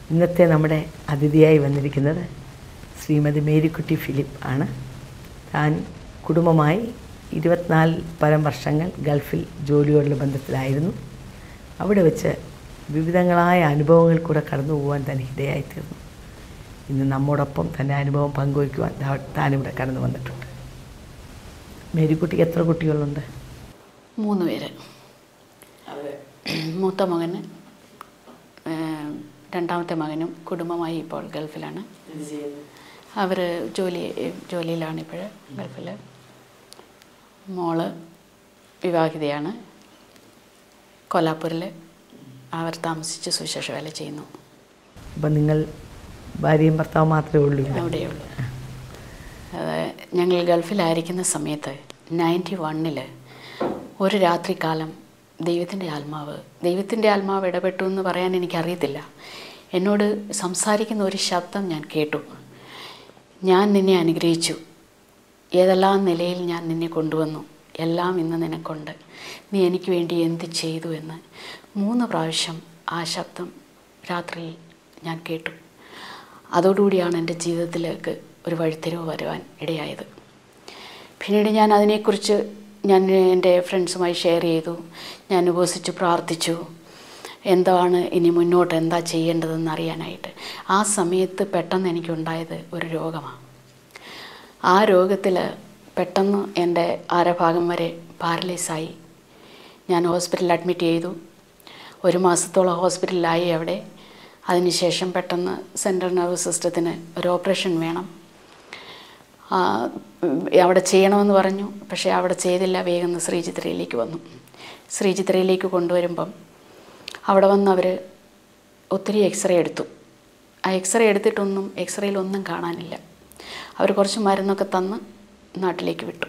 ഇന്നത്തെ നമ്മുടെ അതിഥിയായി വന്നിരിക്കുന്നത് ശ്രീമതി മേരിക്കുട്ടി ഫിലിപ്പ് ആണ് താൻ കുടുംബമായി ഇരുപത്തിനാല് പരം വർഷങ്ങൾ ഗൾഫിൽ ജോലിയോടുള്ള ബന്ധത്തിലായിരുന്നു അവിടെ വെച്ച് വിവിധങ്ങളായ അനുഭവങ്ങൾ കൂടെ കടന്നു പോകാൻ തന്നെ ഇടയായിത്തീർന്നു ഇന്ന് നമ്മോടൊപ്പം തൻ്റെ അനുഭവം പങ്കുവയ്ക്കുവാൻ താ- താനിവിടെ കടന്നു വന്നിട്ടുണ്ട് മേരിക്കുട്ടിക്ക് എത്ര കുട്ടികളുണ്ട് മൂന്ന് പേര് മൂത്ത മകന് ഏം, രണ്ടാമത്തെ മകനും കുടുംബമായി ഇപ്പോൾ ഗൾഫിലാണ് അവർ ജോലി ജോലിയിലാണ് ഇപ്പോൾ ഗൾഫിൽ മോള് വിവാഹിതയാണ് കൊല്ലാപ്പൂരിൽ അവർ താമസിച്ച് സുശേഷ വേല ചെയ്യുന്നു അപ്പം നിങ്ങൾ ഭാര്യയും ഭർത്താവും മാത്രമേ ഉള്ളൂ ഇവിടെ അവിടെയുള്ളൂ അത് ഞങ്ങൾ ഗൾഫിലായിരിക്കുന്ന സമയത്ത് നയൻറ്റി വണ്ണിൽ ഒരു രാത്രികാലം ദൈവത്തിൻ്റെ ആത്മാവ് ദൈവത്തിൻ്റെ ആത്മാവ് ഇടപെട്ടു എന്ന് പറയാൻ എനിക്കറിയത്തില്ല എന്നോട് സംസാരിക്കുന്ന ഒരു ശബ്ദം ഞാൻ കേട്ടു ഞാൻ നിന്നെ അനുഗ്രഹിച്ചു ഏതെല്ലാം നിലയിൽ ഞാൻ നിന്നെ കൊണ്ടുവന്നു എല്ലാം ഇന്ന് നിനക്കുണ്ട് നീ എനിക്ക് വേണ്ടി എന്ത് ചെയ്തു എന്ന് മൂന്ന് പ്രാവശ്യം ആ ശബ്ദം രാത്രിയിൽ ഞാൻ കേട്ടു അതോടുകൂടിയാണ് എൻ്റെ ജീവിതത്തിലേക്ക് ഒരു വഴിത്തിരിവ് വരുവാൻ ഇടയായത് പിന്നീട് ഞാൻ അതിനെക്കുറിച്ച് ഞാൻ എൻ്റെ ഫ്രണ്ട്സുമായി ഷെയർ ചെയ്തു ഞാൻ ഉപസിച്ച് പ്രാർത്ഥിച്ചു എന്താണ് ഇനി മുന്നോട്ട് എന്താ ചെയ്യേണ്ടതെന്ന് അറിയാനായിട്ട് ആ സമയത്ത് പെട്ടെന്ന് എനിക്കുണ്ടായത് ഒരു രോഗമാണ് ആ രോഗത്തിൽ പെട്ടെന്ന് എൻ്റെ അരഭാഗം വരെ പാരലൈസായി ഞാൻ ഹോസ്പിറ്റലിൽ അഡ്മിറ്റ് ചെയ്തു ഒരു മാസത്തോളം ഹോസ്പിറ്റലിലായി അവിടെ അതിനുശേഷം പെട്ടെന്ന് സെൻട്രൽ നെർവസ് സിസ്റ്റത്തിന് ഒരു ഓപ്പറേഷൻ വേണം ആ, ഉം, അവിടെ ചെയ്യണമെന്ന് പറഞ്ഞു പക്ഷേ അവിടെ ചെയ്തില്ല വേഗം ശ്രീചിത്രയിലേക്ക് വന്നു ശ്രീചിത്രയിലേക്ക് കൊണ്ടുവരുമ്പം അവിടെ വന്ന് അവർ ഒത്തിരി എക്സ്റേ എടുത്തു ആ എക്സ്റേ എടുത്തിട്ടൊന്നും എക്സ്റേയിൽ ഒന്നും കാണാനില്ല അവർ കുറച്ച് മരുന്നൊക്കെ തന്ന് നാട്ടിലേക്ക് വിട്ടു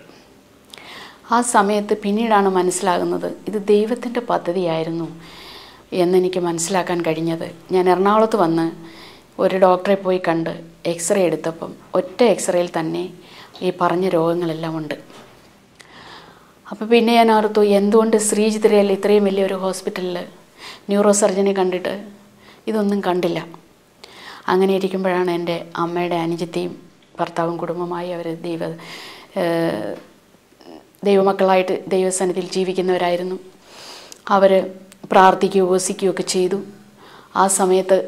ആ സമയത്ത് പിന്നീടാണ് മനസ്സിലാകുന്നത് ഇത് ദൈവത്തിൻ്റെ പദ്ധതിയായിരുന്നു എന്നെനിക്ക് മനസ്സിലാക്കാൻ കഴിഞ്ഞത് ഞാൻ എറണാകുളത്ത് വന്ന് ഒരു ഡോക്ടറെ പോയി കണ്ട് എക്സ്റേ എടുത്തപ്പം ഒറ്റ എക്സ്റേയിൽ തന്നെ ഈ പറഞ്ഞ രോഗങ്ങളെല്ലാം ഉണ്ട് അപ്പോൾ പിന്നെ ഞാൻ ഓർത്തു എന്തുകൊണ്ട് ശ്രീചിത്രയിൽ ഇത്രയും വലിയൊരു ഹോസ്പിറ്റലിൽ ന്യൂറോ സർജനെ കണ്ടിട്ട് ഇതൊന്നും കണ്ടില്ല അങ്ങനെ ഇരിക്കുമ്പോഴാണ് എൻ്റെ അമ്മയുടെ അനുജത്തെയും ഭർത്താവും കുടുംബമായി അവർ ദൈവ ഏഹ്, ദൈവമക്കളായിട്ട് ദൈവസന്നിധിയിൽ ജീവിക്കുന്നവരായിരുന്നു അവർ പ്രാർത്ഥിക്കുകയോ ഉപസിക്കുകയോ ഒക്കെ ചെയ്തു ആ സമയത്ത്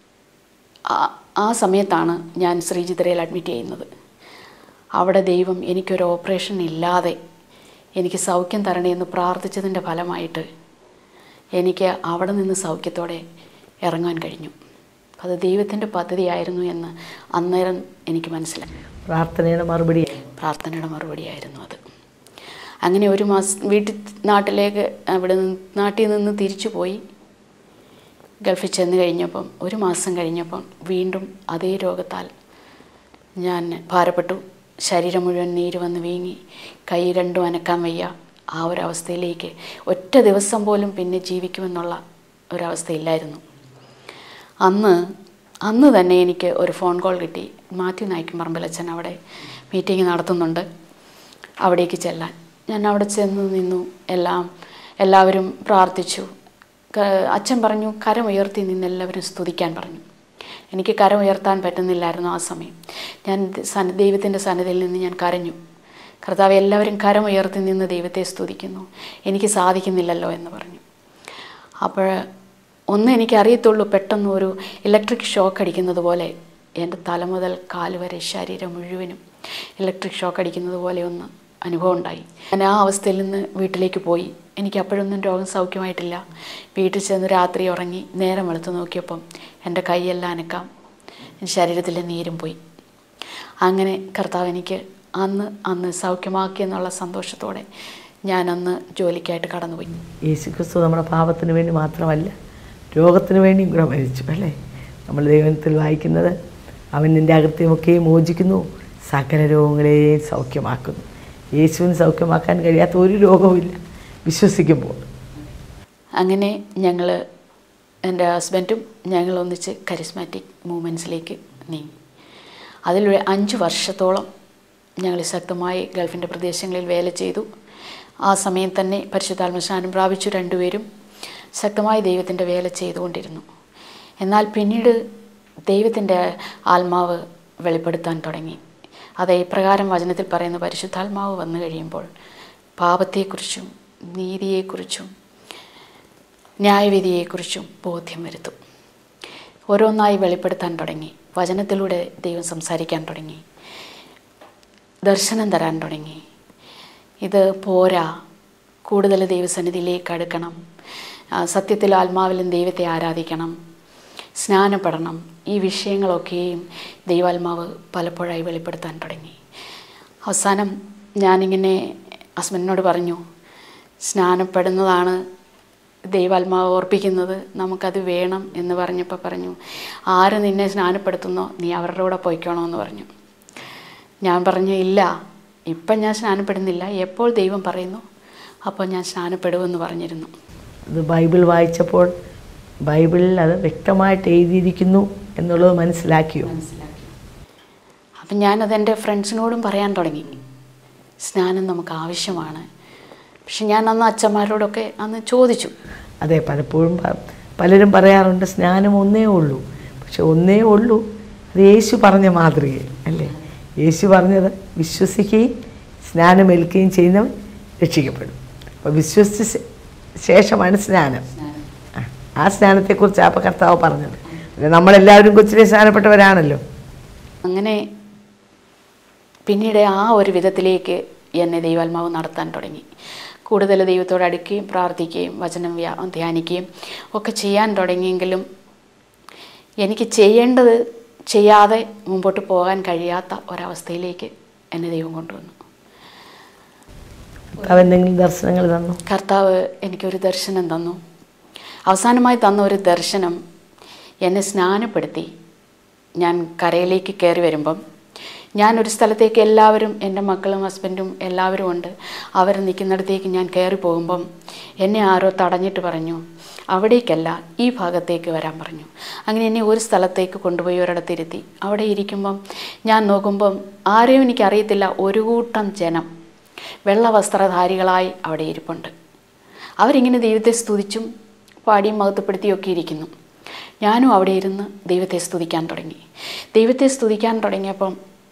ആ- ആ സമയത്താണ് ഞാൻ ശ്രീചിത്രയിൽ അഡ്മിറ്റ് ചെയ്യുന്നത് അവിടെ ദൈവം എനിക്കൊരു ഓപ്പറേഷൻ ഇല്ലാതെ എനിക്ക് സൗഖ്യം തരണേ എന്ന് പ്രാർത്ഥിച്ചതിൻ്റെ ഫലമായിട്ട് എനിക്ക് അവിടെ നിന്ന് സൗഖ്യത്തോടെ ഇറങ്ങാൻ കഴിഞ്ഞു അത് ദൈവത്തിൻ്റെ പദ്ധതിയായിരുന്നു എന്ന് അന്നേരം എനിക്ക് മനസ്സിലായി പ്രാർത്ഥനയുടെ മറുപടി പ്രാർത്ഥനയുടെ മറുപടിയായിരുന്നു അത് അങ്ങനെ ഒരു മാസം വീട്ടിൽ നാട്ടിലേക്ക് അവിടെ നിന്ന് നാട്ടിൽ നിന്ന് തിരിച്ചു പോയി ഗൾഫിൽ ചെന്ന് കഴിഞ്ഞപ്പം ഒരു മാസം കഴിഞ്ഞപ്പം വീണ്ടും അതേ രോഗത്താൽ ഞാൻ ഭാരപ്പെട്ടു ശരീരം മുഴുവൻ നീര് വന്ന് വീങ്ങി കൈ രണ്ടും അനക്കാൻ വയ്യ ആ ഒരവസ്ഥയിലേക്ക് ഒറ്റ ദിവസം പോലും പിന്നെ ജീവിക്കുമെന്നുള്ള ഒരവസ്ഥയില്ലായിരുന്നു അന്ന് അന്ന് തന്നെ എനിക്ക് ഒരു ഫോൺ കോൾ കിട്ടി മാത്യു നായിക്കും പറമ്പലച്ചൻ അവിടെ മീറ്റിംഗ് നടത്തുന്നുണ്ട് അവിടേക്ക് ചെല്ലാൻ ഞാൻ അവിടെ ചെന്ന് നിന്നു എല്ലാം എല്ലാവരും പ്രാർത്ഥിച്ചു ക- അച്ഛൻ പറഞ്ഞു കരമുയർത്തി നിന്ന് എല്ലാവരും സ്തുതിക്കാൻ പറഞ്ഞു എനിക്ക് കരമുയർത്താൻ പറ്റുന്നില്ലായിരുന്നു ആ സമയം ഞാൻ സന ദൈവത്തിൻ്റെ സന്നിധിയിൽ നിന്ന് ഞാൻ കരഞ്ഞു കർത്താവ് എല്ലാവരും കരമുയർത്തി നിന്ന് ദൈവത്തെ സ്തുതിക്കുന്നു എനിക്ക് സാധിക്കുന്നില്ലല്ലോ എന്ന് പറഞ്ഞു അപ്പോൾ ഒന്ന് എനിക്ക് അറിയത്തുള്ളൂ പെട്ടെന്ന് ഒരു ഇലക്ട്രിക് ഷോക്ക് അടിക്കുന്നത് പോലെ എൻ്റെ തല മുതൽ കാല് വരെ ശരീരം മുഴുവനും ഇലക്ട്രിക് ഷോക്ക് അടിക്കുന്നത് പോലെ ഒന്ന് അനുഭവം ഉണ്ടായി ഞാൻ ആ അവസ്ഥയിൽ നിന്ന് വീട്ടിലേക്ക് പോയി എനിക്ക് അപ്പോഴൊന്നും രോഗം സൗഖ്യമായിട്ടില്ല വീട്ടിൽ ചെന്ന് രാത്രി ഉറങ്ങി നേരം വെളുത്ത് നോക്കിയപ്പം എൻ്റെ കൈയെല്ലാം അനക്കാം എൻ്റെ ശരീരത്തിലെ നീരും പോയി അങ്ങനെ കർത്താവ് എനിക്ക് അന്ന് അന്ന് സൗഖ്യമാക്കി എന്നുള്ള സന്തോഷത്തോടെ ഞാൻ അന്ന് ജോലിക്കായിട്ട് കടന്നുപോയി യേശു ക്രിസ്തു നമ്മുടെ പാപത്തിന് വേണ്ടി മാത്രമല്ല രോഗത്തിന് വേണ്ടിയും കൂടെ മരിച്ചു അല്ലേ നമ്മൾ ദൈവത്തിൽ വായിക്കുന്നത് അവൻ നിൻ്റെ അകത്യമൊക്കെ മോചിക്കുന്നു സകല രോഗങ്ങളെയും സൗഖ്യമാക്കുന്നു യേശുവിന് സൗഖ്യമാക്കാൻ കഴിയാത്ത ഒരു രോഗവുമില്ല വിശ്വസിക്കുമ്പോൾ അങ്ങനെ ഞങ്ങൾ എൻ്റെ ഹസ്ബൻഡും ഞങ്ങൾ ഒന്നിച്ച് കരിസ്മാറ്റിക് മൂവ്മെൻറ്റ്സിലേക്ക് നീങ്ങി അതിൽ ഒരു അഞ്ച് വർഷത്തോളം ഞങ്ങൾ ശക്തമായി ഗൾഫിൻ്റെ പ്രദേശങ്ങളിൽ വേല ചെയ്തു ആ സമയം തന്നെ പരിശുദ്ധാത്മസ്നാനം പ്രാപിച്ചു രണ്ടുപേരും ശക്തമായി ദൈവത്തിൻ്റെ വേല ചെയ്തുകൊണ്ടിരുന്നു എന്നാൽ പിന്നീട് ദൈവത്തിൻ്റെ ആത്മാവ് വെളിപ്പെടുത്താൻ തുടങ്ങി അത് ഇപ്രകാരം വചനത്തിൽ പറയുന്ന പരിശുദ്ധാത്മാവ് വന്നു കഴിയുമ്പോൾ പാപത്തെക്കുറിച്ചും നീതിയെക്കുറിച്ചും ന്യായവിധിയെക്കുറിച്ചും ബോധ്യം വരുത്തും ഓരോന്നായി വെളിപ്പെടുത്താൻ തുടങ്ങി വചനത്തിലൂടെ ദൈവം സംസാരിക്കാൻ തുടങ്ങി ദർശനം തരാൻ തുടങ്ങി ഇത് പോരാ കൂടുതൽ ദൈവസന്നിധിയിലേക്ക് അടുക്കണം ആ, സത്യത്തിലും ആത്മാവിലും ദൈവത്തെ ആരാധിക്കണം സ്നാനപ്പെടണം ഈ വിഷയങ്ങളൊക്കെയും ദൈവാത്മാവ് പലപ്പോഴായി വെളിപ്പെടുത്താൻ തുടങ്ങി അവസാനം ഞാനിങ്ങനെ ഹസ്ബൻഡിനോട് പറഞ്ഞു സ്നാനപ്പെടുന്നതാണ് ദൈവാത്മാവ് ഓർപ്പിക്കുന്നത് നമുക്കത് വേണം എന്ന് പറഞ്ഞപ്പോൾ പറഞ്ഞു ആര് നിന്നെ സ്നാനപ്പെടുത്തുന്നോ നീ അവരുടെ കൂടെ പോയിക്കോണമെന്ന് പറഞ്ഞു ഞാൻ പറഞ്ഞു ഇല്ല ഇപ്പം ഞാൻ സ്നാനപ്പെടുന്നില്ല എപ്പോൾ ദൈവം പറയുന്നു അപ്പോൾ ഞാൻ സ്നാനപ്പെടുമെന്ന് പറഞ്ഞിരുന്നു ഇത് ബൈബിൾ വായിച്ചപ്പോൾ ബൈബിളിൽ അത് വ്യക്തമായിട്ട് എഴുതിയിരിക്കുന്നു എന്നുള്ളത് മനസ്സിലാക്കിയോ മനസ്സിലാക്കി അപ്പം ഞാനത് എൻ്റെ ഫ്രണ്ട്സിനോടും പറയാൻ തുടങ്ങി സ്നാനം നമുക്ക് ആവശ്യമാണ് പക്ഷെ ഞാൻ അന്ന് അച്ഛന്മാരോടൊക്കെ അന്ന് ചോദിച്ചു അതെ പലപ്പോഴും പ- പലരും പറയാറുണ്ട് സ്നാനം ഒന്നേ ഉള്ളൂ പക്ഷെ ഒന്നേ ഉള്ളൂ അത് യേശു പറഞ്ഞ മാതൃക അല്ലേ യേശു പറഞ്ഞത് വിശ്വസിക്കുകയും സ്നാനമേൽക്കുകയും ചെയ്യുന്നവൻ രക്ഷിക്കപ്പെടും അപ്പോൾ വിശ്വസിച്ച ശേ- ശേഷമാണ് സ്നാനം ആ, ആ സ്നാനത്തെക്കുറിച്ച് അപ്പോൾ കർത്താവ് പറഞ്ഞത് പിന്നെ നമ്മളെല്ലാവരും കൊച്ചിലെ സ്നാനപ്പെട്ടവരാണല്ലോ അങ്ങനെ പിന്നീട് ആ ഒരു വിധത്തിലേക്ക് എന്നെ ദൈവാത്മാവ് നടത്താൻ തുടങ്ങി കൂടുതൽ ദൈവത്തോട് അടുക്കുകയും പ്രാർത്ഥിക്കുകയും വചനം വ്യാ- ധ്യാനിക്കുകയും ഒക്കെ ചെയ്യാൻ തുടങ്ങിയെങ്കിലും എനിക്ക് ചെയ്യേണ്ടത് ചെയ്യാതെ മുമ്പോട്ട് പോകാൻ കഴിയാത്ത ഒരവസ്ഥയിലേക്ക് എന്നെ ദൈവം കൊണ്ടുവന്നു കർത്താവ് എന്തെങ്കിലും ദർശനങ്ങൾ തന്നു കർത്താവ് എനിക്കൊരു ദർശനം തന്നു അവസാനമായി തന്ന ഒരു ദർശനം എന്നെ സ്നാനപ്പെടുത്തി ഞാൻ കരയിലേക്ക് കയറി വരുമ്പം ഞാൻ ഒരു സ്ഥലത്തേക്ക് എല്ലാവരും എൻ്റെ മക്കളും ഹസ്ബൻഡും എല്ലാവരും ഉണ്ട് അവർ നിൽക്കുന്നിടത്തേക്ക് ഞാൻ കയറി പോകുമ്പം എന്നെ ആരോ തടഞ്ഞിട്ട് പറഞ്ഞു അവിടേക്കല്ല ഈ ഭാഗത്തേക്ക് വരാൻ പറഞ്ഞു അങ്ങനെ എന്നെ ഒരു സ്ഥലത്തേക്ക് കൊണ്ടുപോയി ഒരിടത്തിരുത്തി അവിടെ ഇരിക്കുമ്പം ഞാൻ നോക്കുമ്പം ആരെയും എനിക്കറിയത്തില്ല ഒരു കൂട്ടം ജനം വെള്ള വസ്ത്രധാരികളായി അവിടെ ഇരിപ്പുണ്ട് അവരിങ്ങനെ ദൈവത്തെ സ്തുതിച്ചും പാടിയും മഹത്വപ്പെടുത്തിയൊക്കെ ഇരിക്കുന്നു ഞാനും അവിടെ ഇരുന്ന് ദൈവത്തെ സ്തുതിക്കാൻ തുടങ്ങി ദൈവത്തെ സ്തുതിക്കാൻ തുടങ്ങിയപ്പം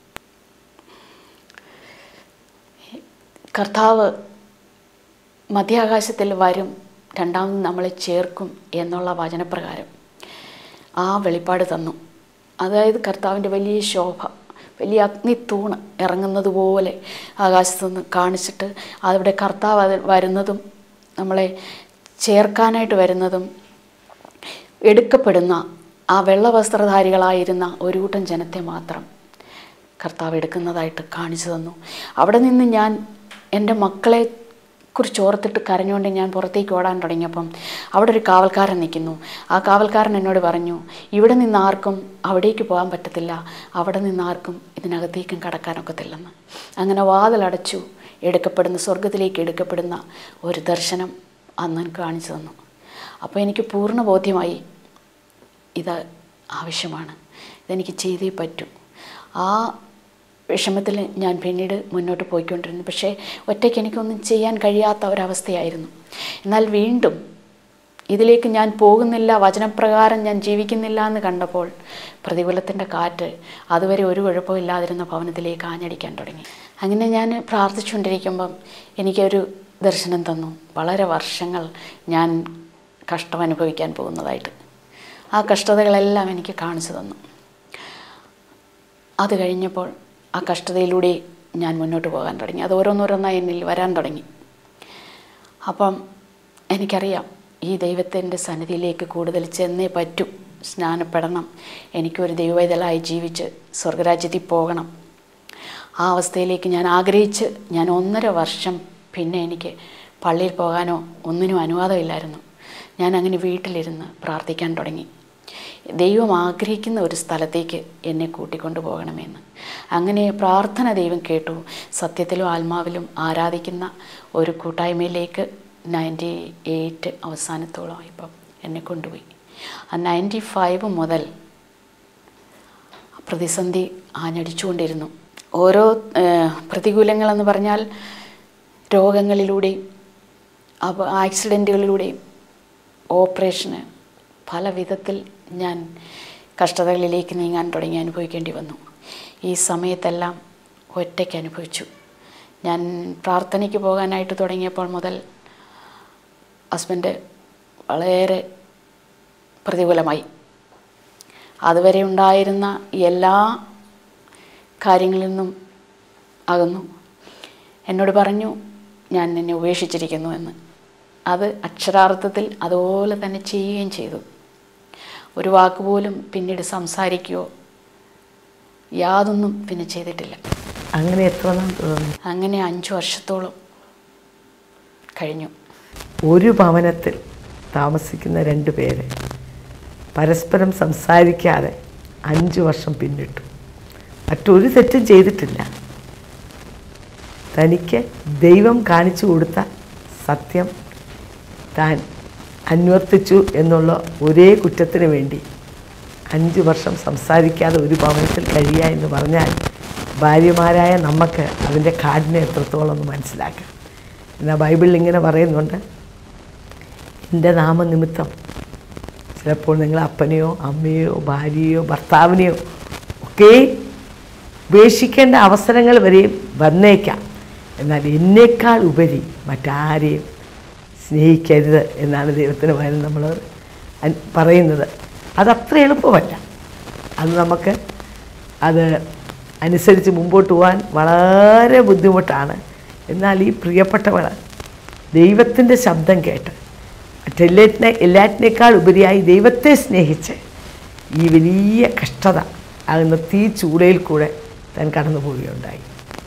കർത്താവ് മധ്യാകാശത്തിൽ വരും രണ്ടാമത് നമ്മളെ ചേർക്കും എന്നുള്ള വചനപ്രകാരം ആ വെളിപ്പാട് തന്നു അതായത് കർത്താവിൻ്റെ വലിയ ശോഭ വലിയ അഗ്നിത്തൂണ് ഇറങ്ങുന്നത് പോലെ ആകാശത്തു നിന്ന് കാണിച്ചിട്ട് അവിടെ കർത്താവ് അത് വരുന്നതും നമ്മളെ ചേർക്കാനായിട്ട് വരുന്നതും എടുക്കപ്പെടുന്ന ആ വെള്ള വസ്ത്രധാരികളായിരുന്ന ഒരു കൂട്ടം ജനത്തെ മാത്രം കർത്താവ് എടുക്കുന്നതായിട്ട് കാണിച്ചു തന്നു അവിടെ നിന്ന് ഞാൻ എൻ്റെ മക്കളെ കുറിച്ച് ഓർത്തിട്ട് കരഞ്ഞുകൊണ്ട് ഞാൻ പുറത്തേക്ക് ഓടാൻ തുടങ്ങിയപ്പം അവിടെ ഒരു കാവൽക്കാരൻ നിൽക്കുന്നു ആ കാവൽക്കാരൻ എന്നോട് പറഞ്ഞു ഇവിടെ നിന്ന് ആർക്കും അവിടേക്ക് പോകാൻ പറ്റത്തില്ല അവിടെ നിന്ന് ആർക്കും ഇതിനകത്തേക്കും കടക്കാനൊക്കത്തില്ലെന്ന് അങ്ങനെ വാതിലടച്ചു എടുക്കപ്പെടുന്ന സ്വർഗത്തിലേക്ക് എടുക്കപ്പെടുന്ന ഒരു ദർശനം അന്ന് എനിക്ക് കാണിച്ചു തന്നു അപ്പോൾ എനിക്ക് പൂർണ്ണ ബോധ്യമായി ഇത് ആവശ്യമാണ് ഇതെനിക്ക് ചെയ്തേ പറ്റൂ ആ വിഷമത്തിൽ ഞാൻ പിന്നീട് മുന്നോട്ട് പോയിക്കൊണ്ടിരുന്നു പക്ഷേ ഒറ്റയ്ക്ക് എനിക്കൊന്നും ചെയ്യാൻ കഴിയാത്ത ഒരവസ്ഥയായിരുന്നു എന്നാൽ വീണ്ടും ഇതിലേക്ക് ഞാൻ പോകുന്നില്ല വചനപ്രകാരം ഞാൻ ജീവിക്കുന്നില്ല എന്ന് കണ്ടപ്പോൾ പ്രതികൂലത്തിൻ്റെ കാറ്റ് അതുവരെ ഒരു കുഴപ്പമില്ലാതിരുന്ന ഭവനത്തിലേക്ക് ആഞ്ഞടിക്കാൻ തുടങ്ങി അങ്ങനെ ഞാൻ പ്രാർത്ഥിച്ചുകൊണ്ടിരിക്കുമ്പം എനിക്കൊരു ദർശനം തന്നു വളരെ വർഷങ്ങൾ ഞാൻ കഷ്ടം അനുഭവിക്കാൻ പോകുന്നതായിട്ട് ആ കഷ്ടതകളെല്ലാം എനിക്ക് കാണിച്ചു തന്നു അത് കഴിഞ്ഞപ്പോൾ ആ കഷ്ടതയിലൂടെ ഞാൻ മുന്നോട്ട് പോകാൻ തുടങ്ങി അത് ഓരോന്നോരോന്നായി എന്നിൽ വരാൻ തുടങ്ങി അപ്പം എനിക്കറിയാം ഈ ദൈവത്തിൻ്റെ സന്നിധിയിലേക്ക് കൂടുതൽ ചെന്നേ പറ്റൂ സ്നാനപ്പെടണം എനിക്കൊരു ദൈവവൈതലായി ജീവിച്ച് സ്വർഗരാജ്യത്തിൽ പോകണം ആ അവസ്ഥയിലേക്ക് ഞാൻ ആഗ്രഹിച്ച് ഞാൻ ഒന്നര വർഷം പിന്നെ എനിക്ക് പള്ളിയിൽ പോകാനോ ഒന്നിനും അനുവാദമില്ലായിരുന്നു ഞാൻ അങ്ങനെ വീട്ടിലിരുന്ന് പ്രാർത്ഥിക്കാൻ തുടങ്ങി ദൈവം ആഗ്രഹിക്കുന്ന ഒരു സ്ഥലത്തേക്ക് എന്നെ കൂട്ടിക്കൊണ്ടു പോകണമെന്ന് അങ്ങനെ പ്രാർത്ഥന ദൈവം കേട്ടു സത്യത്തിലും ആത്മാവിലും ആരാധിക്കുന്ന ഒരു കൂട്ടായ്മയിലേക്ക് നയൻറ്റി എയ്റ്റ് അവസാനത്തോളം ഇപ്പം എന്നെ കൊണ്ടുപോയി ആ നയൻറ്റി ഫൈവ് മുതൽ പ്രതിസന്ധി ആഞ്ഞടിച്ചുകൊണ്ടിരുന്നു ഓരോ ഏഹ്, പ്രതികൂലങ്ങളെന്ന് പറഞ്ഞാൽ രോഗങ്ങളിലൂടെയും അപ ആക്സിഡൻറ്റുകളിലൂടെയും ഓപ്പറേഷന് പല വിധത്തിൽ ഞാൻ കഷ്ടതകളിലേക്ക് നീങ്ങാൻ തുടങ്ങി അനുഭവിക്കേണ്ടി വന്നു ഈ സമയത്തെല്ലാം ഒറ്റയ്ക്ക് അനുഭവിച്ചു ഞാൻ പ്രാർത്ഥനയ്ക്ക് പോകാനായിട്ട് തുടങ്ങിയപ്പോൾ മുതൽ ഹസ്ബൻഡ് വളരെ പ്രതികൂലമായി അതുവരെ ഉണ്ടായിരുന്ന എല്ലാ കാര്യങ്ങളിൽ നിന്നും അകന്നു എന്നോട് പറഞ്ഞു ഞാൻ നിന്നെ ഉപേക്ഷിച്ചിരിക്കുന്നു എന്ന് അത് അക്ഷരാർത്ഥത്തിൽ അതുപോലെ തന്നെ ചെയ്യുകയും ചെയ്തു ഒരു വാക്ക് പോലും പിന്നീട് സംസാരിക്കുകയോ യാതൊന്നും പിന്നെ ചെയ്തിട്ടില്ല അങ്ങനെ എത്ര നാൾ തുടർന്നു അങ്ങനെ അഞ്ച് വർഷത്തോളം കഴിഞ്ഞു ഒരു ഭവനത്തിൽ താമസിക്കുന്ന രണ്ട് പേര് പരസ്പരം സംസാരിക്കാതെ അഞ്ച് വർഷം പിന്നിട്ടു മറ്റൊരു തെറ്റും ചെയ്തിട്ടില്ല തനിക്ക് ദൈവം കാണിച്ചു കൊടുത്ത സത്യം താൻ അന്വർത്തിച്ചു എന്നുള്ള ഒരേ കുറ്റത്തിന് വേണ്ടി അഞ്ച് വർഷം സംസാരിക്കാതെ ഒരു ഭവനത്തിൽ കഴിയുക എന്ന് പറഞ്ഞാൽ ഭാര്യമാരായ നമുക്ക് അതിൻ്റെ കാഠിന്യം എത്രത്തോളം ഒന്ന് മനസ്സിലാക്കാം എന്നാൽ ബൈബിളിൽ ഇങ്ങനെ പറയുന്നുണ്ട് എൻ്റെ നാമനിമിത്തം ചിലപ്പോൾ നിങ്ങൾ അപ്പനെയോ അമ്മയോ ഭാര്യയോ ഭർത്താവിനെയോ ഒക്കെ ഉപേക്ഷിക്കേണ്ട അവസരങ്ങൾ വരെയും വന്നേക്കാം എന്നാൽ എന്നേക്കാൾ ഉപരി മറ്റാരെയും സ്നേഹിക്കരുത് എന്നാണ് ദൈവത്തിന് പകരം നമ്മൾ അൻ- പറയുന്നത് അതത്ര എളുപ്പമല്ല അത് നമുക്ക് അത് അനുസരിച്ച് മുമ്പോട്ട് പോകാൻ വളരെ ബുദ്ധിമുട്ടാണ് എന്നാൽ ഈ പ്രിയപ്പെട്ടവൾ ദൈവത്തിൻ്റെ ശബ്ദം കേട്ട് മറ്റെല്ലാറ്റിനെ എല്ലാറ്റിനേക്കാൾ ഉപരിയായി ദൈവത്തെ സ്നേഹിച്ച് ഈ വലിയ കഷ്ടത ആകുന്ന തീ ചൂടയിൽ കൂടെ താൻ കടന്നു പോവുകയുണ്ടായി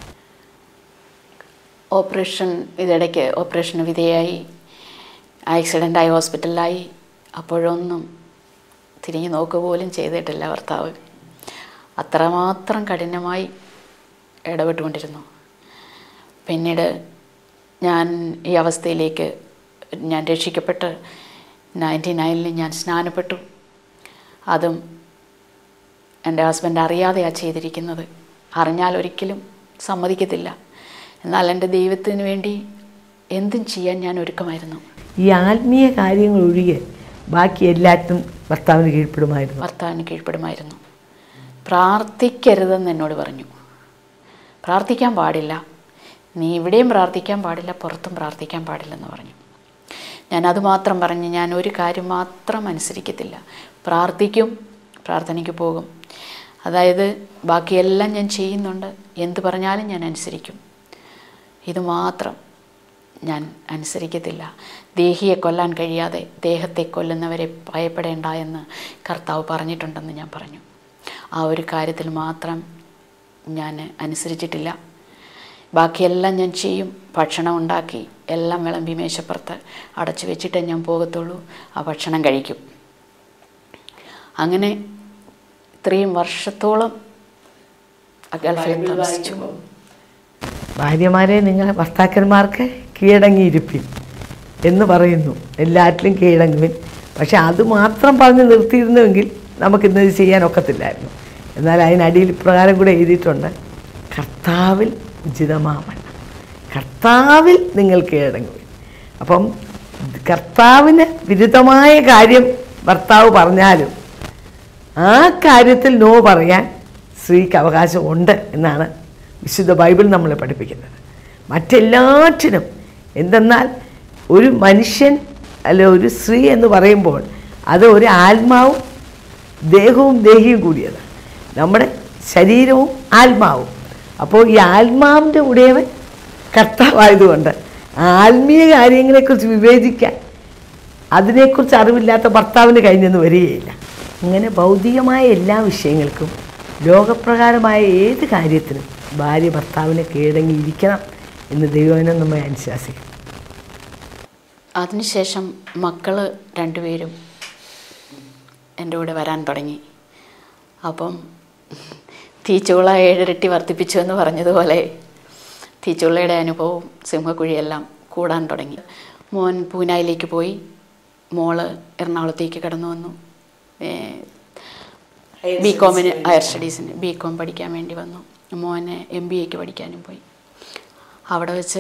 ഓപ്പറേഷൻ ഇതിടയ്ക്ക് ഓപ്പറേഷന് വിധേയായി ആക്സിഡൻ്റായി ഹോസ്പിറ്റലിലായി അപ്പോഴൊന്നും തിരിഞ്ഞു നോക്കുക പോലും ചെയ്തിട്ടില്ല ഭർത്താവ് അത്രമാത്രം കഠിനമായി ഇടപെട്ടുകൊണ്ടിരുന്നു പിന്നീട് ഞാൻ ഈ അവസ്ഥയിലേക്ക് ഞാൻ രക്ഷിക്കപ്പെട്ട് നയൻറ്റി നയനിൽ ഞാൻ സ്നാനപ്പെട്ടു അതും എൻ്റെ ഹസ്ബൻഡ് അറിയാതെയാണ് ചെയ്തിരിക്കുന്നത് അറിഞ്ഞാൽ ഒരിക്കലും സമ്മതിക്കത്തില്ല എന്നാൽ എൻ്റെ ദൈവത്തിന് വേണ്ടി എന്തും ചെയ്യാൻ ഞാൻ ഒരുക്കമായിരുന്നു ഈ ആത്മീയ കാര്യങ്ങൾ ഒഴികെ ബാക്കി എല്ലാറ്റിനും ഭർത്താവിന് കീഴ്പ്പെടുമായിരുന്നു ഭർത്താവിന് കീഴ്പ്പെടുമായിരുന്നു പ്രാർത്ഥിക്കരുതെന്ന് എന്നോട് പറഞ്ഞു പ്രാർത്ഥിക്കാൻ പാടില്ല നീ ഇവിടെയും പ്രാർത്ഥിക്കാൻ പാടില്ല പുറത്തും പ്രാർത്ഥിക്കാൻ പാടില്ലെന്ന് പറഞ്ഞു ഞാൻ അതുമാത്രം പറഞ്ഞ് ഞാൻ ഒരു കാര്യം മാത്രം അനുസരിക്കത്തില്ല പ്രാർത്ഥിക്കും പ്രാർത്ഥനയ്ക്ക് പോകും അതായത് ബാക്കിയെല്ലാം ഞാൻ ചെയ്യുന്നുണ്ട് എന്ത് പറഞ്ഞാലും ഞാൻ അനുസരിക്കും ഇത് മാത്രം ഞാൻ അനുസരിക്കത്തില്ല ദേഹിയെ കൊല്ലാൻ കഴിയാതെ ദേഹത്തെ കൊല്ലുന്നവരെ ഭയപ്പെടേണ്ട എന്ന് കർത്താവ് പറഞ്ഞിട്ടുണ്ടെന്ന് ഞാൻ പറഞ്ഞു ആ ഒരു കാര്യത്തിൽ മാത്രം ഞാൻ അനുസരിച്ചിട്ടില്ല ബാക്കിയെല്ലാം ഞാൻ ചെയ്യും ഭക്ഷണം ഉണ്ടാക്കി എല്ലാം വിളമ്പി മേശപ്പുറത്ത് അടച്ചു വെച്ചിട്ടേ ഞാൻ പോകത്തുള്ളൂ ആ ഭക്ഷണം കഴിക്കും അങ്ങനെ ഇത്രയും വർഷത്തോളം ആ ഗൾഫിൽ താമസിച്ചു ഭാര്യമാരെ നിങ്ങൾ ഭർത്താക്കന്മാർക്ക് കീഴടങ്ങിയിരിപ്പിൻ എന്ന് പറയുന്നു എല്ലാറ്റിലും കീഴടങ്ങുവിൻ പക്ഷെ അത് മാത്രം പറഞ്ഞ് നിർത്തിയിരുന്നുവെങ്കിൽ നമുക്കിന്നത് ചെയ്യാൻ ഒക്കത്തില്ലായിരുന്നു എന്നാൽ അതിനടിയിൽ ഇപ്രകാരം കൂടെ എഴുതിയിട്ടുണ്ട് കർത്താവിൽ ഉചിതമാവണം കർത്താവിൽ നിങ്ങൾ കീഴടങ്ങുവിൻ അപ്പം കർത്താവിന് വിരുദ്ധമായ കാര്യം ഭർത്താവ് പറഞ്ഞാലും ആ കാര്യത്തിൽ നോ പറയാൻ സ്ത്രീക്ക് അവകാശമുണ്ട് എന്നാണ് വിശുദ്ധ ബൈബിൾ നമ്മളെ പഠിപ്പിക്കുന്നത് മറ്റെല്ലാറ്റിനും എന്തെന്നാൽ ഒരു മനുഷ്യൻ അല്ല ഒരു സ്ത്രീ എന്ന് പറയുമ്പോൾ അത് ഒരു ആത്മാവും ദേഹവും ദേഹിയും കൂടിയതാണ് നമ്മുടെ ശരീരവും ആത്മാവും അപ്പോൾ ഈ ആത്മാവിൻ്റെ ഉടയവൻ കർത്താവായതുകൊണ്ട് ആത്മീയ കാര്യങ്ങളെക്കുറിച്ച് വിവേചിക്കാൻ അതിനെക്കുറിച്ച് അറിവില്ലാത്ത ഭർത്താവിന് കഴിഞ്ഞെന്ന് വരികയില്ല അങ്ങനെ ഭൗതികമായ എല്ലാ വിഷയങ്ങൾക്കും ലോകപ്രകാരമായ ഏത് കാര്യത്തിനും ഭാര്യ ഭർത്താവിനെ കീഴടങ്ങിയിരിക്കണം എന്ന് ദൈവനം നമ്മെ അനുശാസിക്കും അതിനുശേഷം മക്കൾ രണ്ടുപേരും എൻ്റെ കൂടെ വരാൻ തുടങ്ങി അപ്പം തീച്ചുള ഏഴിരട്ടി വർദ്ധിപ്പിച്ചു എന്ന് പറഞ്ഞതുപോലെ തീച്ചുള്ളയുടെ അനുഭവവും സിംഹക്കുഴിയെല്ലാം കൂടാൻ തുടങ്ങി മോൻ പൂനായിലേക്ക് പോയി മോള് എറണാകുളത്തേക്ക് കടന്നു വന്നു ബി കോമിന് ഹയർ സ്റ്റഡീസിന് ബി കോം പഠിക്കാൻ വേണ്ടി വന്നു മോന് എം ബി എക്ക് പഠിക്കാനും പോയി അവിടെ വെച്ച്